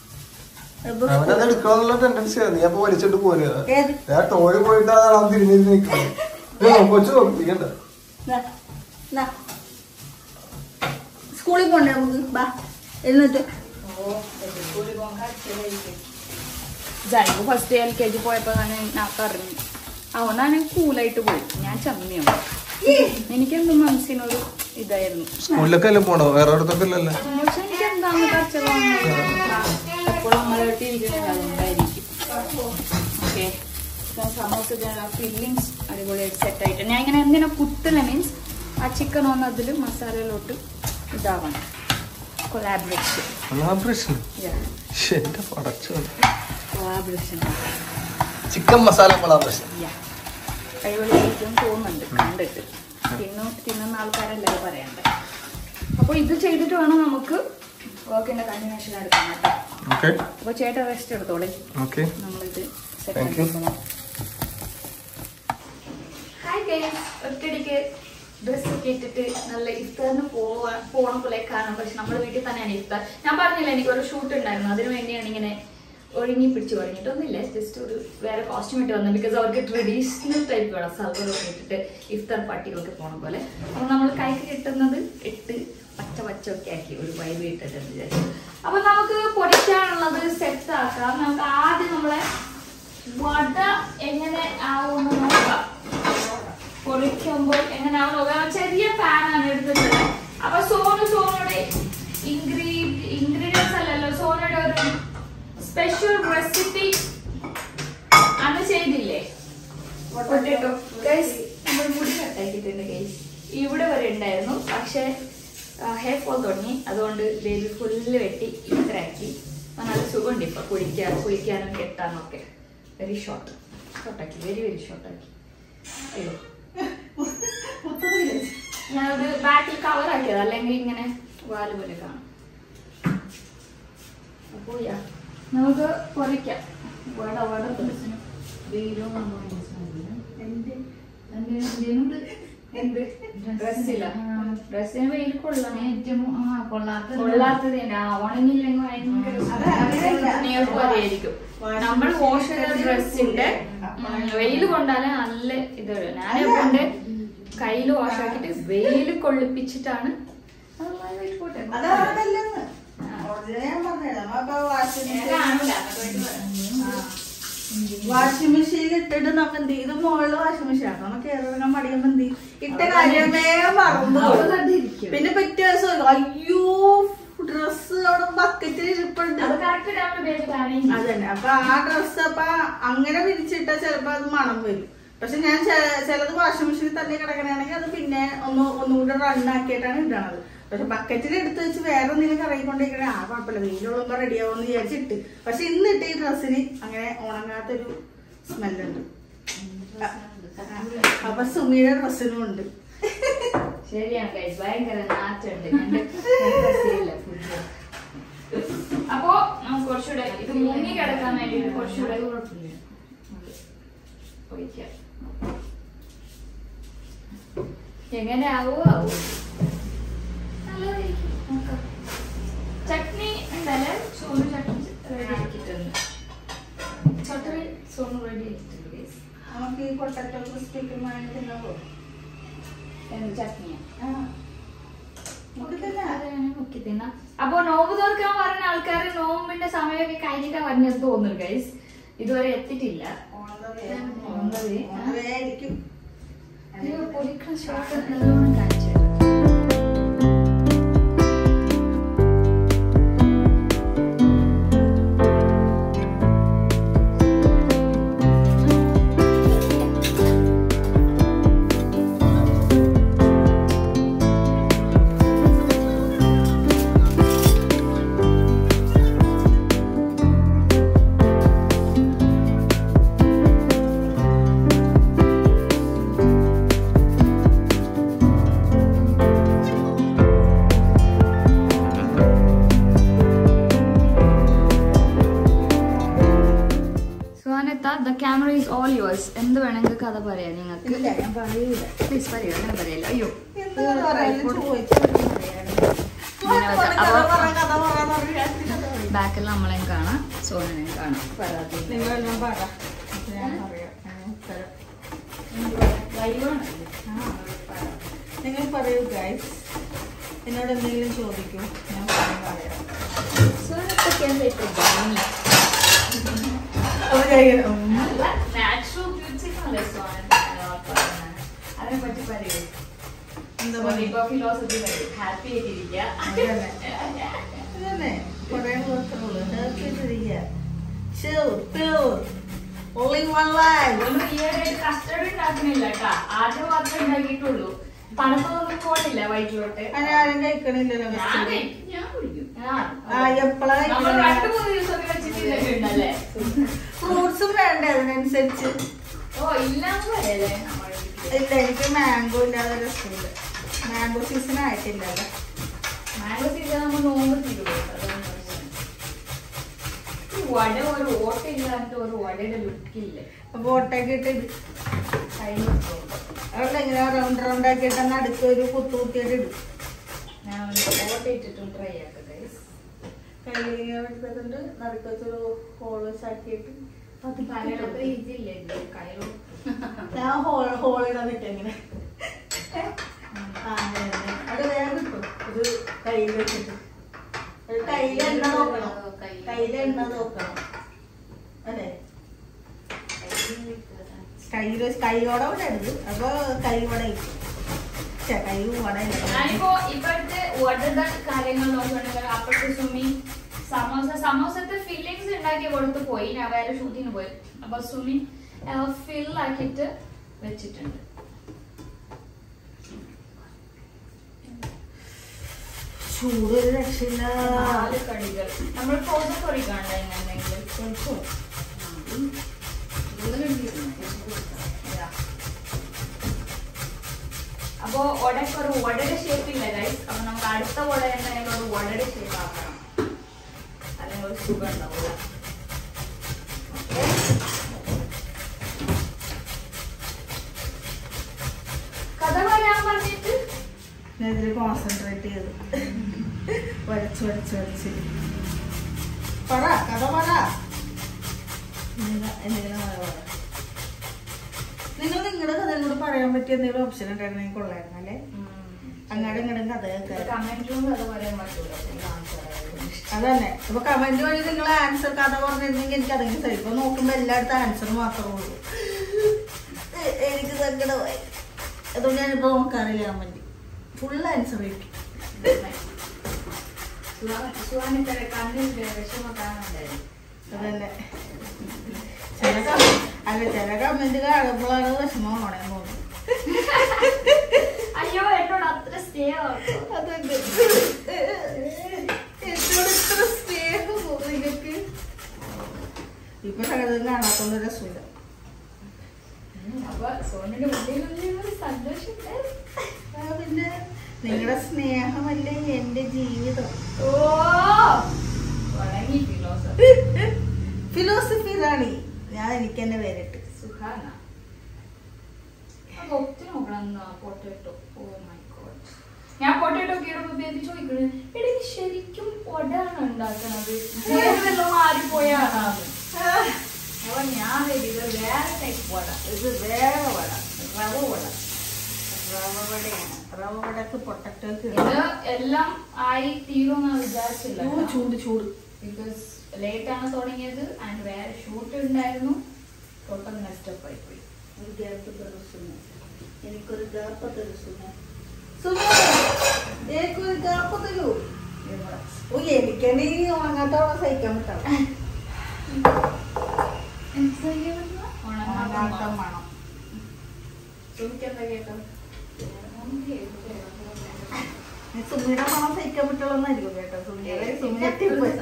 പ്രഭു അവനത് എടുക്കാന്നുള്ള ടെൻഡൻസി നീ അപ്പൊ വലിച്ചിട്ട് പോരുക ഏത് ഞാൻ ടോയിൽ പോയിട്ട് അതാണ് തിരിഞ്ഞിരുന്ന് നിൽക്കുന്നത് കൊച്ചു നോക്കിക്കണ്ട ദാ, ദാ. സ്കൂളിൽ പോണ്ടേ നമുക്ക് ബാ എന്നിട്ട് ജൈവ് ഫസ്റ്റ് എൽ കെ ജി പോയപ്പോ തന്നെ ഞാൻ പറഞ്ഞു അവനാണ് കൂലായിട്ട് പോയി ഞാൻ ചമ്മിയാണ് എനിക്കെന്തും മനസ്സിനൊരു ഇതായിരുന്നു സ്കൂളിലൊക്കെ അല്ലേ പോണോ വേറെ അടുത്തൊക്കെ അല്ലല്ലേ പക്ഷെ എനിക്ക് എന്താന്ന് കച്ചവടം എപ്പോഴും നമ്മളായിട്ട് ഇരിക്കുന്നത് അതുകൊണ്ടായിരിക്കും ഓക്കെ സമോസത്തിന് ഫില്ലിങ്സ് അടിപൊളിയായിട്ട് സെറ്റ് ആയിട്ട് ഞാൻ ഇങ്ങനെ എന്തിനാ കുത്തില്ല മീൻസ് ആ ചിക്കൻ ഒന്ന് അതിൽ മസാലയിലോട്ട് ഇതാവണം കൊലാബറേഷൻ കൊളാബറേഷൻ എന്റെ പടച്ചു കൊലാബറേഷൻ ചിക്കൻ മസാല കൊളാബറേഷൻ അടിപൊളിയായിരിക്കും തോന്നുന്നുണ്ട് കണ്ടിട്ട് തിന്നു തിന്നുന്ന ആൾക്കാരല്ലേ പറയണ്ടേ അപ്പൊ ഇത് ചെയ്തിട്ട് വേണം നമുക്ക് വർക്കിന്റെ കണ്ടിന്യൂഷൻ എടുക്കാൻ കേട്ടോ ഓക്കെ അപ്പൊ ചേട്ടൻ റെസ്റ്റ് എടുത്തോളെ ഓക്കെ നമ്മളിത് Thank you. ഹായ് ഗൈസ് ഒറ്റടിക്ക് ഡ്രസ് ഒക്കെ ഇട്ടിട്ട് നല്ല ഇഫ്താറിന് പോവാ പോണ പോലെ കാണാം പക്ഷെ നമ്മുടെ വീട്ടിൽ തന്നെയാണ് ഇഫ്താർ ഞാൻ പറഞ്ഞില്ല എനിക്ക് ഒരു ഷൂട്ട് ഉണ്ടായിരുന്നു അതിനു വേണ്ടിയാണ് ഇങ്ങനെ ഒരുങ്ങി പിടിച്ച് ഒരുങ്ങിയിട്ടൊന്നുമില്ല ജസ്റ്റ് ഒരു വേറെ കോസ്റ്റ്യൂം ഇട്ട് വന്നത് ബിക്കോസ് അവർക്ക് ട്രഡീഷണൽ ടൈപ്പ് വേണം സൽവറൊക്കെ ഇട്ടിട്ട് ഇഫ്താർ പാർട്ടികളൊക്കെ പോണ പോലെ അപ്പൊ നമ്മൾ കൈക്ക് കിട്ടുന്നത് ഇട്ട് പച്ച പച്ച ഒക്കെ ആക്കി ഒരു വൈബ് ഇട്ടിട്ട് വിചാരിച്ചു അപ്പൊ നമുക്ക് പൊടിക്കാനുള്ളത് സെറ്റ് ആക്കാം നമുക്ക് ആദ്യം നമ്മളെ വട എങ്ങനെ ആവുമെന്ന് നോക്കാം പൊളിക്കുമ്പോൾ എങ്ങനെ ആവും നോക്കാം ചെറിയ പാനാണ് എടുത്തിട്ടുള്ളത് അപ്പൊ സോനു സോനയുടെ ഇൻഗ്രീ ഇൻഗ്രീഡിയൻസ് അല്ലല്ലോ സോനയുടെ ഒരു സ്പെഷ്യൽ റെസിപ്പി അന്ന് ചെയ്തില്ലേ പൊട്ടേറ്റോ ഗൈസ് നമ്മൾ മുടി കട്ടാക്കിയിട്ടുണ്ട് ഗൈസ് ഇവിടെ വരെ ഉണ്ടായിരുന്നു പക്ഷെ ഹെയർ ഫോൾ തുടങ്ങി അതുകൊണ്ട് ബേബി ഫുള്ള് വെട്ടി ഇത്രയാക്കി അപ്പൊ നല്ല സുഖമുണ്ട് ഇപ്പൊ കുളിക്കാൻ കുളിക്കാനും കെട്ടാനും ഒക്കെ വെരി ഷോർട്ട് ഷോർട്ടാക്കി വെരി വെരി ഷോർട്ടാക്കി അയ്യോ ഞാനത് ബാക്കിൽ കവർ ആക്കിയത് അല്ലെങ്കിൽ ഇങ്ങനെ വാല് പോലെ കാണും അപ്പോ യാ നമുക്ക് പൊറിക്കാം വട വട പ്രശ്നം വെയിലും എന്ത് ഡ്രസ്സില്ല ഡ്രസ്സിന് വെയിൽ കൊള്ളണേ കൊള്ളാത്തത് തന്നെ ആ ഉണങ്ങില്ലെങ്കിൽ ഭയങ്കര നിങ്ങൾക്ക് അറിയായിരിക്കും നമ്മൾ വാഷ് ചെയ്ത ഡ്രസ്സിന്റെ വെയിൽ കൊണ്ടാലേ നല്ല ഇത് വരും ഞാൻ കൊണ്ട് കയ്യിൽ വാഷ് ആക്കിയിട്ട് വെയിൽ കൊള്ളിപ്പിച്ചിട്ടാണ് അത് നന്നായിട്ട് പോട്ടെ. അതവിടെയല്ലെന്ന്. original ഞാൻ പറഞ്ഞതാണ്. നമ്മളിപ്പോ washing ഞാൻ machine- കാണൂല, അതുകൊണ്ട് പറയാം. വാഷിംഗ് മെഷീൻ ഇട്ടിട്ട് നമ്മ എന്ത് ചെയ്യും? ഇത് മുകളിൽ വാഷിംഗ് മെഷീൻ ആണ് നമുക്ക് ഇറങ്ങാൻ മടിയുമ്പോ എന്ത് ചെയ്യും? ഇട്ട കാര്യം വേഗം മറന്നു അവിടെ പോകും. തന്നെ ഇരിക്കും. പിന്നെ പിറ്റേ ദിവസം അയ്യോ ഡ്രസ് അവിടെ ബക്കറ്റിൽ ഇരിപ്പുണ്ട് അത് correct time ല് baby manage ചെയ്യും. അതന്നെ അപ്പൊ ആ ഡ്രസ് അപ്പൊ അങ്ങനെ വിരിച്ചിട്ടാ ചിലപ്പോ അത് മണം വരും പക്ഷെ ഞാൻ ചെ- ചിലത് വാഷിംഗ് മെഷീനിൽ തന്നെ കിടക്കണമെങ്കിൽ അത് പിന്നെ ഒന്ന് ഒന്നുകൂടെ റൺ ആക്കിയിട്ടാണ് ഇടണത് പക്ഷെ ബക്കറ്റിൽ എടുത്ത് വെച്ച് വേറെ എന്തെങ്കിലും കറങ്ങിക്കൊണ്ടിരിക്കണേ ആ കുഴപ്പമില്ല വെയിലുള്ളുമ്പോ റെഡി ആവുമെന്ന് വിചാരിച്ചിട്ട് പക്ഷെ ഇന്നിട്ട് ഈ ഡ്രസ്സിന് അങ്ങനെ ഉണങ്ങാത്തൊരു സ്മെല്ലുണ്ട് അപ്പൊ സുമിയുടെ ഡ്രസ്സിനും ഉണ്ട് ശരിയാണ് guys. ഭയങ്കര നാറ്റുണ്ട് എന്റെ ഡ്രസ്സില്ല ഫുഡ് അപ്പോ നമുക്ക് കുറച്ചുകൂടെ ഇത് മുങ്ങി കിടക്കാൻ വേണ്ടിട്ട് കുറച്ചുകൂടെ ഒഴിക്കാം എങ്ങനെ ആവോ ആവോ നല്ലതായിരിക്കും നോക്കാം ചട്നി ഉണ്ടല്ലേ സോണു ചട്നി റെഡി ആക്കിയിട്ടുണ്ട് ചട്നി സോണു റെഡി ആക്കിയിട്ടുണ്ട് guys. നമുക്ക് ഈ പൊട്ടറ്റോ ക്രിസ്പിക്ക് വാങ്ങി തിന്നപ്പോ എന്ത് ചട്നിയാ നമുക്ക് തിന്നാം. അത് വേണേ മുക്കി തിന്നാം. അപ്പൊ നോമ്പ് തുറക്കാൻ പറഞ്ഞ ആൾക്കാര് നോമ്പിന്റെ സമയമൊക്കെ കഴിഞ്ഞിട്ടാ പറഞ്ഞത് തോന്നുന്നു ഗൈസ് ഇതുവരെ എത്തിയിട്ടില്ല ഓണറേ. ആയിരിക്കും അയ്യോ, പൊടിക്കണ ഷോട്ട് നല്ലോണം കാണിച്ചു തരാം. സുഹാനത്ത the camera is all yours എന്ത് വേണമെങ്കിൽ കഥ പറയാം നിങ്ങൾക്ക് ഇല്ല ഞാൻ പറയൂല പ്ലീസ് പറയൂ അങ്ങനെ പറയല്ലോ അയ്യോ എന്താ പറയാ ചോദിച്ചു ബാക്കിൽ നമ്മളെയും കാണാം സോനനെയും കാണാം പരാതി നിങ്ങളെല്ലാം പറ ഞാൻ പറയാം ഞാൻ ഉത്തരം നിങ്ങൾ പറയൂ ഗൈസ് എന്നോട് എന്തെങ്കിലും ചോദിക്കൂ ഞാൻ ഉത്തരം പറയാം സോനത്തൊക്കെ എന്താ ഇപ്പൊ ഭംഗി അവര് കഴിക്കണം. ഉം. നാച്ചുറൽ ബ്യൂട്ടി അല്ലേ സോനൻ അതിനെ പറ്റി പറയൂ എന്താ പറയുക ഇപ്പൊ ഫിലോസഫി പറയൂ ഹാപ്പി ആയിട്ടിരിക്കുക ഇതന്നെ പറയാൻ മാത്രമുള്ളൂ ഹാപ്പി ആയിട്ടിരിക്കുക chill pill only one life ഒന്നും ഈയിടെയായിട്ട് കസ്റ്റർഡ് ഉണ്ടാക്കുന്നില്ല കേട്ടാ ആദ്യം മാത്രമേ ഉണ്ടാക്കിയിട്ടുള്ളൂ തണുപ്പൊന്നും പോണില്ല വയറ്റിലോട്ട് അങ്ങനെ ആരും കഴിക്കണില്ലല്ലോ ഞാൻ custard. കഴിക്കും, ഞാൻ കുടിക്കും ഞാൻ ആ എപ്പോഴാ നമ്മൾ രണ്ടു മൂന്ന് ദിവസമൊക്കെ വെച്ചിട്ട് ഇതൊക്കെ ഉണ്ടല്ലേ ഫ്രൂട്ട്സും വേണ്ടേ അതിനനുസരിച്ച് ഓ ഇല്ലാന്ന് പറയല്ലേ നമ്മുടെ വീട്ടില് ഇല്ല എനിക്ക് മാംഗോ ഇല്ലാതെ രസമില്ല മാംഗോ സീസൺ ആയിട്ടില്ലല്ലോ മാംഗോ സീസൺ നമ്മൾ നോമ്പ് തീരുവോ അതാണ് പ്രശ്നം. ഈ വട ഒരു ഓട്ട ഇല്ലാണ്ട് ഒരു വടയുടെ ലുക്കില്ലേ അപ്പൊ ഓട്ടൊക്കെ ഇട്ട് ഇട്. കൈ അവിടെ ഇങ്ങനെ റൗണ്ട് റൗണ്ട് ആക്കിയിട്ട് നടുക്ക് ഒരു കുത്തു കുത്തിയിട്ട് ഇടും ഞാൻ ഒരു ഓട്ട ഇട്ടിട്ടും ട്രൈ ആക്കാം guys. കയ്യിൽ എടുത്തിട്ടുണ്ട് നടുക്ക് വെച്ചൊരു ഹോൾ വെച്ചാക്കിയിട്ട് തലയിലൊക്കെ ഇതില്ലേ ഇത് കയ്യിലോട്ട് ഞാൻ ഹോൾ ഹോൾ ഇടാൻ നിൽക്കാം ഇങ്ങനെ ആ, അങ്ങനെ തന്നെ. അത് വേഗം കിട്ടും ഒരു കയ്യിൽ വെച്ചിട്ട് ഒരു കയ്യിൽ എണ്ണ നോക്കണം കയ്യിൽ എണ്ണ നോക്കണം അല്ലേ കയ്യിൽ വെച്ച് കൈയോടെ വിടരുത് അപ്പൊ കൈ വട ഇരിക്കും ഛെ, കൈ വട ഞാനിപ്പോ ഇപ്പോഴത്തെ വടയുടെ കാര്യങ്ങൾ നോക്കുകയാണെങ്കിൽ അപ്പോഴത്തെ സുമി സമോസ സമോസത്തെ ഫില്ലിങ്സ് ഉണ്ടാക്കി കൊടുത്ത് പോയി ഞാൻ വേറെ ഷൂട്ടിന് പോയി അപ്പൊ സുമി ഫിൽ ആക്കിയിട്ട് വെച്ചിട്ടുണ്ട് ചൂട് ഒരു രക്ഷയില്ല നാല് കടികൾ നമ്മൾ ഫ്രോസൺ കറി കാണണ്ട എന്തെങ്കിലും കഴിച്ചു ഇതാ. അപ്പോ വടക്ക് ഒരു വടയുടെ ഷേപ്പ് ഇല്ല ഗൈസ് അപ്പൊ നമുക്ക് അടുത്ത വട എന്തായാലും ഒരു വടയുടെ ഷേപ്പ് ആക്കണം അല്ലെങ്കിൽ ഒരു സുഖം ഉണ്ടാവില്ല കഥ പറയാൻ പറഞ്ഞിട്ട് ഞാൻ ഇതിൽ കോൺസെൻട്രേറ്റ് ചെയ്ത് വരച്ച് വരച്ച് വരച്ച് പറ കഥ പറ എന്തെങ്കിലും- എന്തെങ്കിലും കഥ പറ. നിങ്ങൾ നിങ്ങളുടെ കഥ എന്നോട് പറയാൻ പറ്റിയ എന്തെങ്കിലും ഓപ്ഷൻ ഉണ്ടായിരുന്നെങ്കിൽ കൊള്ളായിരുന്നു അല്ലേ അങ്ങോട്ടും ഇങ്ങോട്ടും കഥ കേൾക്കാൻ കമന്റിലും കഥ പറയാൻ പറ്റൂല ആൻസർ അതന്നെ ഇപ്പൊ കമന്റ് വഴി നിങ്ങൾ ആൻസർ കഥ പറഞ്ഞിരുന്നെങ്കിൽ എനിക്ക് അതെങ്കിലും സരി ഇപ്പൊ നോക്കുമ്പോ എല്ലായിടത്തും ആൻസർ മാത്രമേ ഉള്ളൂ എ- എനിക്ക് സങ്കടമായി അതുകൊണ്ട് ഞാനിപ്പോ നോക്കാറില്ല കമന്റ് ഫുൾ ആൻസർ കിട്ടി സുഹാനിത്ര കണ്ണിന്റെ വിഷമം കാണുന്നുണ്ടായിരുന്നു അതന്നെ ചില ക- അല്ല ചില കമന്റ് കാണുമ്പോഴാണ് വിഷമം ഓണേ തോന്നുന്നു അയ്യോ എന്നോട് അത്ര സ്നേഹം അതുണ്ട് എന്നോട് ഇത്ര സ്നേഹം തോന്നുന്നു നിങ്ങൾക്ക് ഇപ്പൊ സകലതും കാണാത്തൊന്നും രസമില്ല അപ്പൊ സോണിന്റെ ഉള്ളിൽ ഒരു സന്തോഷം ആ, പിന്നെ നിങ്ങളുടെ സ്നേഹമല്ലേ എന്റെ ജീവിതം ഓ തുടങ്ങി ഫിലോസഫി ഫിലോസഫി ഇതാണ് ഞാൻ എനിക്ക് തന്നെ പേരിട്ട് സുഖാന അപ്പൊ ഒത്തിരി നോക്കണം പൊട്ടേറ്റോ ഓ മൈ ഗോഡ് ഞാൻ പൊട്ടേറ്റോ കീറുമ്പോ പേര് ചോദിക്കണത് എടാ ഇത് ശരിക്കും ഒടാണ് ഉണ്ടാക്കണത് വേറെ മാറിപ്പോയാണോ അപ്പൊ ഞാൻ വരും ഇത് വേറെ ടൈപ്പ് വട ഇത് വേറെ വട റവ വട റവ വടയാണ് റവ വടക്ക് പൊട്ടറ്റോക്ക് ഇത് എല്ലാം ആയി തീരുമെന്നാ വിചാരിച്ചില്ല ചൂട് ചൂട് ബിക്കോസ് ലേറ്റ് ആണ് തുടങ്ങിയത് ആൻഡ് വേറെ ഷൂട്ട് ഉണ്ടായിരുന്നു ടോട്ടൽ നെസ്റ്റപ്പ് ആയി പോയി ഒരു ഗ്യാപ്പ് തെറിസുന്നു എനിക്കൊരു ഗ്യാപ്പ് തെറിസുന്നു എനിക്കൊരു ഗ്യാപ്പ് തരൂ ഓ എനിക്കെന്നെ ഈ ഉണങ്ങാത്തോളം സഹിക്കാൻ പറ്റാം ഉണങ്ങാത്ത മണം സുമിക്കെന്താ കേട്ടോ ഈ സുമിയുടെ മണം സഹിക്കാൻ പറ്റുള്ളൂന്നായിരിക്കും കേട്ടോ സുമിയുടെ സുമി ഞെട്ടിപ്പോയി.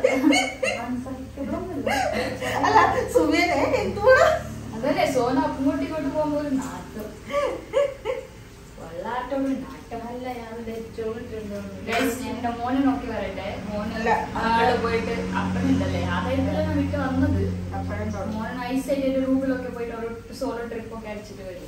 അല്ല സുമിയനെ എന്തുവാ അതല്ലേ സോന അങ്ങോട്ടും ഇങ്ങോട്ട് പോകുമ്പോ ഒരു നാട്ടം വെള്ളാട്ടോട് നാട്ടമല്ല ഞാൻ എന്റെ മോനെ നോക്കി വരട്ടെ മോന് അല്ല, ആള് പോയിട്ട് അപ്പനുണ്ടല്ലേ അതായിട്ടല്ലേ ഞാൻ വീട്ടിൽ വന്നത് അപ്പഴും തുടങ്ങും മോൻ ഐസൈഡിന്റെ റൂമിലൊക്കെ പോയിട്ട് ഒരു സോളോ ട്രിപ്പ് ഒക്കെ അടിച്ചിട്ട് വരും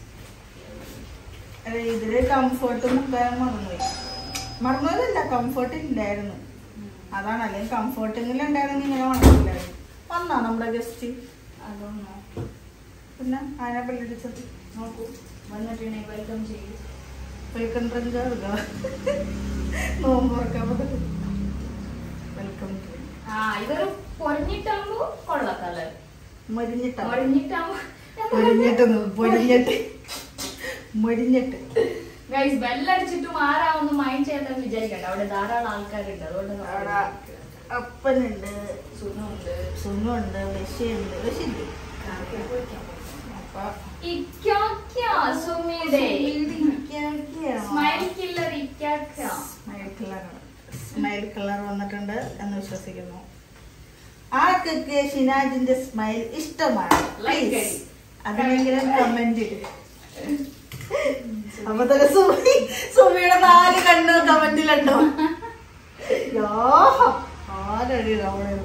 അല്ല ഇതില് കംഫർട്ട് മുക്കാൻ മറന്നുപോയി മറന്നതല്ല കംഫർട്ട് ഇല്ലായിരുന്നു അതാണ് അല്ലെങ്കിൽ കംഫർട്ടിങ്ങിൽ ഉണ്ടായിരുന്നെങ്കിൽ ഇങ്ങനെ മണക്കില്ലായിരുന്നു വന്നാ നമ്മുടെ ഗസ്റ്റ് അതൊന്നോ പിന്നെ ആരാ ബെല്ലടിച്ചത് നോക്കൂ വന്നിട്ടുണ്ടെങ്കിൽ വെൽക്കം ചെയ്യും വെൽക്കം ഡ്രിങ്ക് നോമ്പ് തുറക്കാൻ വെൽക്കം ആ ഇതൊരു പൊരിഞ്ഞിട്ടാകുമ്പോ കൊള്ളക്കാല്ലേ മരിഞ്ഞിട്ടാ പൊരിഞ്ഞിട്ടാകുമ്പോ മരിഞ്ഞിട്ട് പൊരിഞ്ഞിട്ട് മരിഞ്ഞിട്ട് ഗൈസ് ബെല്ലടിച്ചിട്ട് മാറാവൊന്നും മൈൻഡ് ചെയ്യാൻ വിചാരിക്കണ്ട അവിടെ ധാരാളം ആൾക്കാരുണ്ട് അതുകൊണ്ട് അവിടെ അപ്പനുണ്ട് സുഖമുണ്ട് സുഖമുണ്ട് വിഷയുണ്ട് വിഷയില്ലേ അപ്പൊ സുമിയുടെ സ്മൈൽ കില്ലർ ഇക്കാക്ക സ്മൈൽ കളർ സ്മൈൽ കളർ വന്നിട്ടുണ്ട് എന്ന് വിശ്വസിക്കുന്നു ആർക്കൊക്കെ ഷിനാജിന്റെ സ്മൈൽ ഇഷ്ടമാണ് Like Please, it. അതിനെങ്കിലും കമന്റ് അപ്പൊ തന്നെ സുമി സുമിയുടെ നാല് കണ്ണ് കമന്റിലുണ്ടോ യോ ആരടി അവിടെ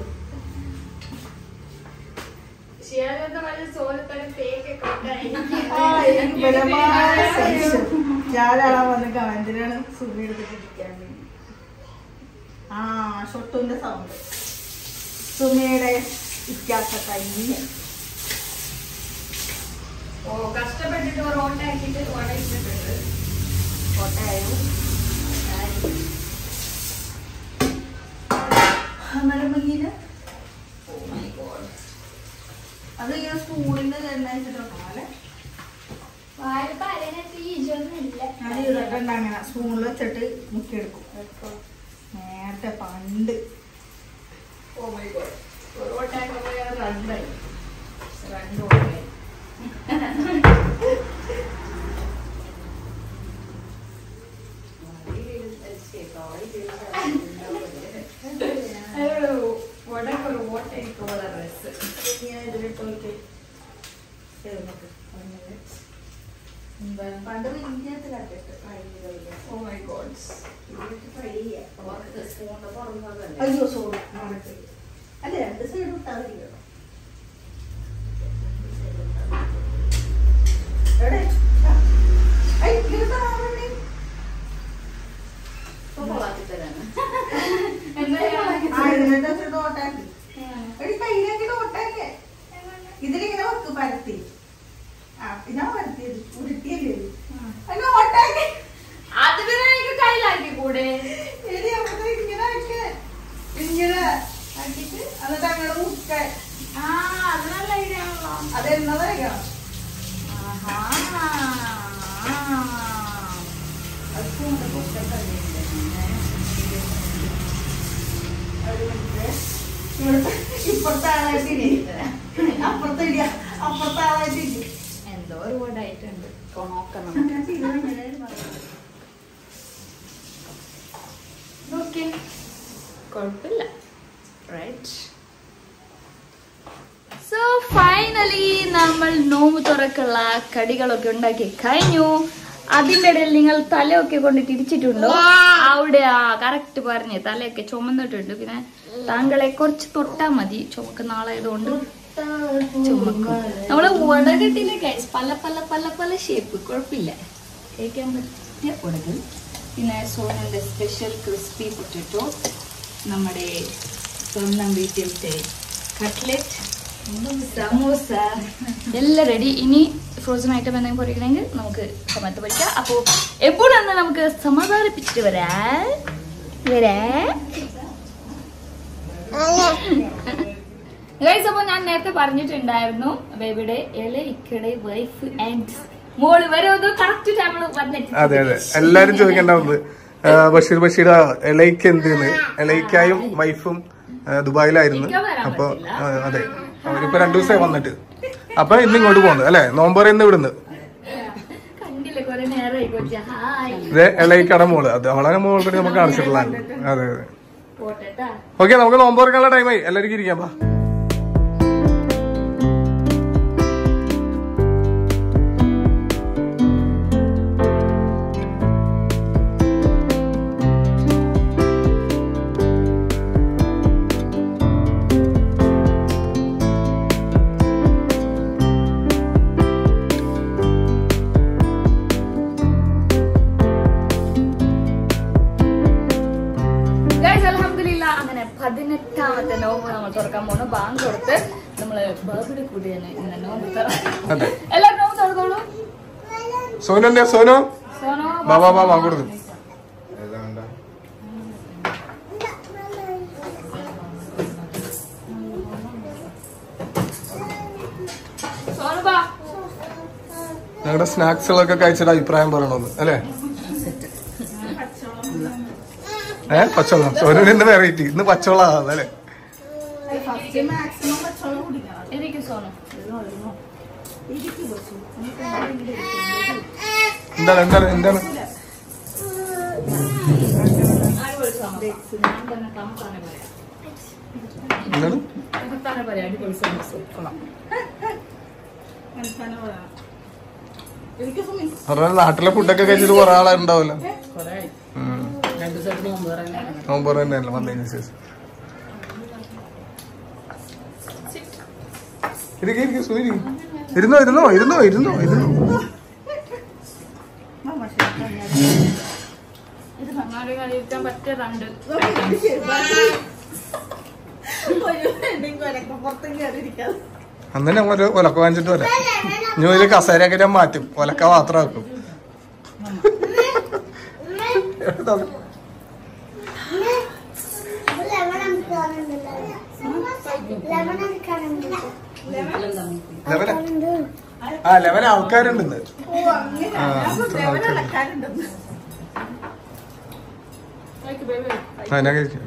ഷിയാലത്തെ വല്ല സോലത്തന്നെ തേക്കൊക്കെ ആ, എനിക്ക് ബലമായ സംശയം. ഞാനാളാ വന്ന് കമന്റിനാണ് സുമി എടുത്തിട്ട് ഇരിക്കാൻ വേണ്ടി. ആ ഷൊട്ടുന്റെ സൗണ്ട് സുമിയുടെ ഇക്കാത്ത കയ്യ ഓ കഷ്ടപ്പെട്ടിട്ട് ഒരു ഓട്ട ആക്കിയിട്ട് ഓട ഇട്ടിട്ടുണ്ട് കോട്ടയായും അന്നേരം മഞ്ഞില്ല ഓ മൈ ഗോഡ് അത് ഇങ്ങനെ സ്പൂണിന്റെ എണ്ണ വെച്ചിട്ടുണ്ടോ അല്ലെ വായ പറയുന്ന തീജൊന്നുമില്ല ഞാൻ ചെയ്തിട്ടുണ്ട് അങ്ങനെ സ്പൂണിൽ വെച്ചിട്ട് മുക്കിയെടുക്കും നേരത്തെ പണ്ട് ഓ മൈ ഗോഡ് ഒരു ഓട്ട ആക്കുമ്പോൾ രണ്ടായി രണ്ട് ഓട്ടയായി ഉടനെ ഒരു ഓട്ടയ്ക്കുള്ള ഡ്രസ്സ് ഇങ്ങനെ ഇതിലിട്ട് നോക്കി ചേർന്നിട്ട് പണ്ട് വലിയത്ത് കണ്ടിട്ട് ഓ മൈ ഗോഡ് അയ്യോ സോറി അല്ല രണ്ട് സൈഡ് ഇട്ടാൽ മതിയോ എവിടെ ആ. ഐ, ഇങ്ങോട്ട് വാ, അവിടെ. ആ, ഇതിലിട്ട് വെച്ചിട്ട് ഓട്ടാക്കി. എടി, കയ്യിലാക്കിയിട്ട് ഓട്ടാക്കിയേ. ഇതിലിങ്ങനെ വെക്ക് പരത്തി ആ ഇതാ പരത്തിയത് ഉരുട്ടിയല്ലേ ഇത്? അല്ല ഓട്ടാക്കി അത് പിന്നെ എനിക്ക് കയ്യിലാക്കി കൂടെ എടി അപ്പുറത്ത് ഇങ്ങനെ ആക്കിയേ. ഇങ്ങനെ ആക്കിയിട്ട് എന്നിട്ട് അങ്ങനെ മുക്കാൻ ആ അത് നല്ല ഐഡിയ ആണല്ലോ അതെന്നതറിയോ ആഹാ. അത് കൊണ്ട് പൊക്കത്തല്ലേ ഒരു മിനിറ്റ് ഇവിടുത്തെ ഇപ്പുറത്തെ ആളായിട്ടില്ലേ അപ്പുറത്തെ ഇല്ല അപ്പുറത്തെ ആളായിട്ടില്ല എന്തോ ഒരു ഓടായിട്ടുണ്ട് ഇപ്പൊ നോക്കണം ഞാൻ ചെയ്തു കഴിഞ്ഞാൽ ഓക്കെ കുഴപ്പമില്ല റൈറ്റ് സോ ഫൈനലി നമ്മൾ നോമ്പ് തുറക്കുള്ള കടികളൊക്കെ ഉണ്ടാക്കി കഴിഞ്ഞു അതിന്റെ ഇടയിൽ നിങ്ങൾ തലയൊക്കെ കൊണ്ട് തിരിച്ചിട്ടുണ്ടോ അവിടെ ആ കറക്റ്റ് പറഞ്ഞ് തലയൊക്കെ ചുമന്നിട്ടുണ്ട് പിന്നെ താങ്കളെ കുറച്ച് തൊട്ടാ മതി ചുമക്കുന്ന ആളായതുകൊണ്ട് ചുമക്കും നമ്മള് ഉടകട്ടിലെ ഗൈസ് പല പല പല പല ഷേപ്പ് കുഴപ്പമില്ല കഴിക്കാൻ പറ്റിയ ഉടകൾ പിന്നെ സോനന്റെ സ്പെഷ്യൽ ക്രിസ്പി പൊട്ടറ്റോ നമ്മുടെ സ്വന്തം വീട്ടിലത്തെ കട്ട്ലെറ്റ് സമൂസ എല്ലാം റെഡി ഇനി ഫ്രോസൺ ഐറ്റം എന്തെങ്കിലും പൊരിക്കണമെങ്കിൽ നമുക്ക് സമയത്ത് പൊരിക്കാം അപ്പോൾ എപ്പോഴാണ് നമുക്ക് സമാധാനിപ്പിച്ചിട്ട് വരാ വരാ ഗൈസ് അപ്പോൾ ഞാൻ നേരത്തെ പറഞ്ഞിട്ടുണ്ടായിരുന്നു ബേബിയുടെ ഇല ഇക്കടെ വൈഫ് ആൻഡ് മോള് വരെ ഒന്ന് കറക്റ്റ് ടൈമിൽ വന്നിട്ട് അതെ അതെ എല്ലാരും ചോദിക്കണ്ടാവുന്നത് ആ, ബഷീർ ബഷീർ എലൈക്ക് എന്തെന്ന് എലൈക്കായും വൈഫും ആ, ദുബായിലായിരുന്നു എനിക്ക് വരാൻ അപ്പൊ പറ്റില്ല. ആ, അതെ അവരിപ്പോ രണ്ടു ദിവസമായി വന്നിട്ട് അപ്പൊ ഇന്ന് ഇങ്ങോട്ട് പോകുന്നു അല്ലെ നോമ്പറയുന്ന ഇവിടുന്ന് കണ്ടില്ല കുറെ നേരമായി കൊച്ച ഹായ് ഇത് എലൈക്കട മോള് അത് അവളെ മോൾറെഡി നമുക്ക് കാണിച്ചിട്ടുള്ളതാണ് അതെ അതെ പോട്ടെട്ടാ ഓക്കെ നമുക്ക് നോമ്പ് തുറക്കാനുള്ള ടൈമായി എല്ലാവർക്കും ഇരിക്കാം വാ ഗൈസ് അൽഹംദുലില്ല അങ്ങനെ പതിനെട്ടാമത്തെ നോമ്പ് നമ്മൾ തുറക്കാൻ പോണു ബാങ്ക് കൊടുത്ത് നമ്മള് ബാബിയുടെ കൂടി തന്നെ ഇങ്ങനെ നോമ്പ് തുറ- അതെ എല്ലാവരും നോമ്പ് തുറന്നോളൂ സോനുന്റെ സോനു സോനോ വാ വാ വാ വാ കൊടുത്തു സോനു ബാ ഞങ്ങളുടെ സ്നാക്സുകളൊക്കെ കഴിച്ചിട്ട് അഭിപ്രായം പറയണമെന്ന് അല്ലേ ഏ പച്ചവെള്ളം സോനുവിന്റെ വെറൈറ്റി ഇന്ന് പച്ചവെള്ളം അല്ലേ ഫസ്റ്റ് മാക്സിമം പച്ചവെള്ളം കുടിക്കണം ഇരിക്കും സോനു ഇരിക്കും ബസ്സു എന്താണ് എന്താണ് എന്താണ് അടിപൊളി സമോസ. ഞാൻ തന്നെ തണുത്താണ് പറയാം എന്താണ് തണുത്താണ് പറയാം അടിപൊളി സമോസ കൊള്ളാം മനസ്സിലാൻ പറയാം എനിക്ക് സുമി പറഞ്ഞാൽ നാട്ടിലെ ഫുഡൊക്കെ കഴിച്ചിട്ട് കുറെ ആളുണ്ടാവില്ല നോമ്പ് തന്നെയല്ല വന്നതിന് ശേഷം ഇരിക്കെ ഇരിക്കെ സുനി ഇരുന്നോ ഇരുന്നോ ഇരുന്നോ ഇരുന്നോ ഇരുന്നോ മാമ ശരി ഇത് കണ്ണാടി കഴിക്കാൻ പറ്റിയ രണ്ട് ഒരു വെഡിങ് വരക്ക പുറത്തും കയറിയിരിക്കാതെ അന്ന് ഞങ്ങൾ ഒരു ഒലക്ക വാങ്ങിച്ചിട്ട് വരാം ഇനി ഒരു കസേരയൊക്കെ ഞാൻ മാറ്റും ഒലക്ക മാത്രം ആക്കും ലെവന ആ ലെവൻ ആൾക്കാരുണ്ടെന്ന് ഓ അങ്ങനെ ആ, ഞാൻ ഇത്ര ലെവൻ ആൾക്കാര്. അളക്കാനുണ്ടെന്ന് ആ ഞാൻ കഴിക്കാം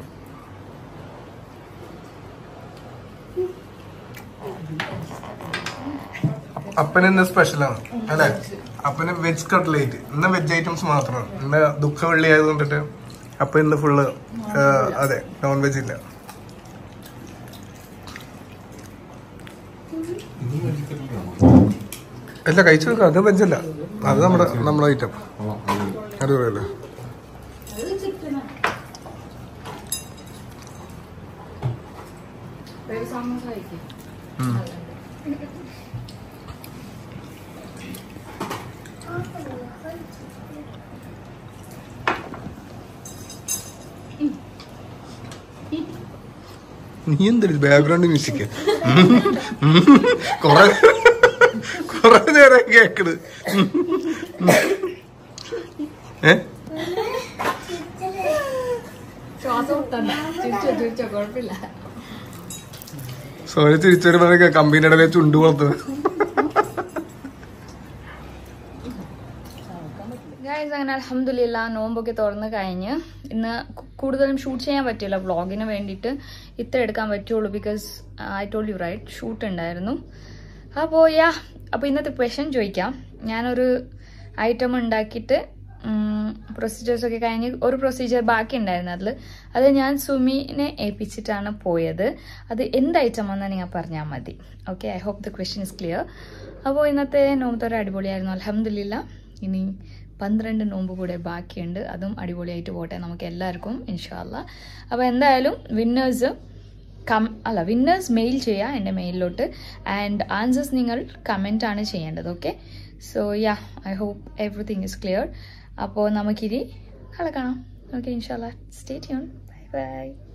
അപ്പന് ഇന്ന് സ്പെഷ്യലാണ് അല്ലെ അപ്പന് വെജ് കട്ട്ലേറ്റ് ഇന്ന് വെജ് ഐറ്റംസ് മാത്രമാണ് ഇന്ന് ദുഃഖ വെള്ളി ആയതുകൊണ്ടിട്ട് അപ്പൊ ഇന്ന് ഫുള്ള് അതെ നോൺ വെജ് ഇല്ല അല്ല കഴിച്ചു നോക്കാം അത് വെജല്ല അത് നമ്മുടെ നമ്മുടെ ഐറ്റം അടിപൊളിയല്ലേ ഒരു സമോസ കഴിക്കും ഉം. നീ എന്തൊരു ബാക്ക്ഗ്രൗണ്ട് മ്യൂസിക് കൊറേ കൊറേ നേരം കേക്കണ് ഏ ശ്വാസം മുട്ടണ്ട ചിരിച്ചോ ചിരിച്ചോ കുഴപ്പമില്ല സോനി തിരിച്ചു വരുമ്പോഴൊക്കെ കമ്പനിയുടെ ഇടയിൽ ചുണ്ടു പുറത്ത് ഗായ്സ് അങ്ങനെ അലഹമില്ല നോമ്പൊക്കെ തുറന്ന് കഴിഞ്ഞ് ഇന്ന് കു- കൂടുതലും ഷൂട്ട് ചെയ്യാൻ പറ്റില്ല വ്ളോഗിന് വേണ്ടിയിട്ട് ഇത്ര എടുക്കാൻ പറ്റുള്ളൂ because I told you right shoot ഉണ്ടായിരുന്നു അപ്പോൾ യാ അപ്പോൾ ഇന്നത്തെ ക്വസ്റ്റ്യൻ ചോദിക്കാം ഞാനൊരു ഐറ്റം ഉണ്ടാക്കിയിട്ട് പ്രൊസീജിയേഴ്സ് ഒക്കെ കഴിഞ്ഞ് ഒരു പ്രൊസീജിയർ ബാക്കി ഉണ്ടായിരുന്നു അതിൽ അത് ഞാൻ സുമിനെ ഏൽപ്പിച്ചിട്ടാണ് പോയത് അത് എന്ത് ഐറ്റം ആണെന്ന് നിങ്ങൾ പറഞ്ഞാൽ മതി okay I hope the question is clear അപ്പോൾ ഇന്നത്തെ നോമ്പത്തോടെ അടിപൊളിയായിരുന്നു അലഹമില്ല ഇനി പന്ത്രണ്ട് നോമ്പ് കൂടെ ബാക്കിയുണ്ട് അതും അടിപൊളിയായിട്ട് പോട്ടെ നമുക്ക് എല്ലാവർക്കും ഇൻഷാല്ല അപ്പോൾ എന്തായാലും വിന്നേഴ്സ് കം അല്ല വിന്നേഴ്സ് മെയിൽ ചെയ്യുക എൻ്റെ മെയിലിലോട്ട് ആൻഡ് ആൻസേഴ്സ് നിങ്ങൾ കമൻ്റ് ആണ് ചെയ്യേണ്ടത് okay so yeah I hope everything is clear അപ്പോൾ നമുക്കിനി കള കാണാം ഓക്കെ ഇൻഷാല്ല സ്റ്റേ ട്യൂൺ ബൈ ബൈ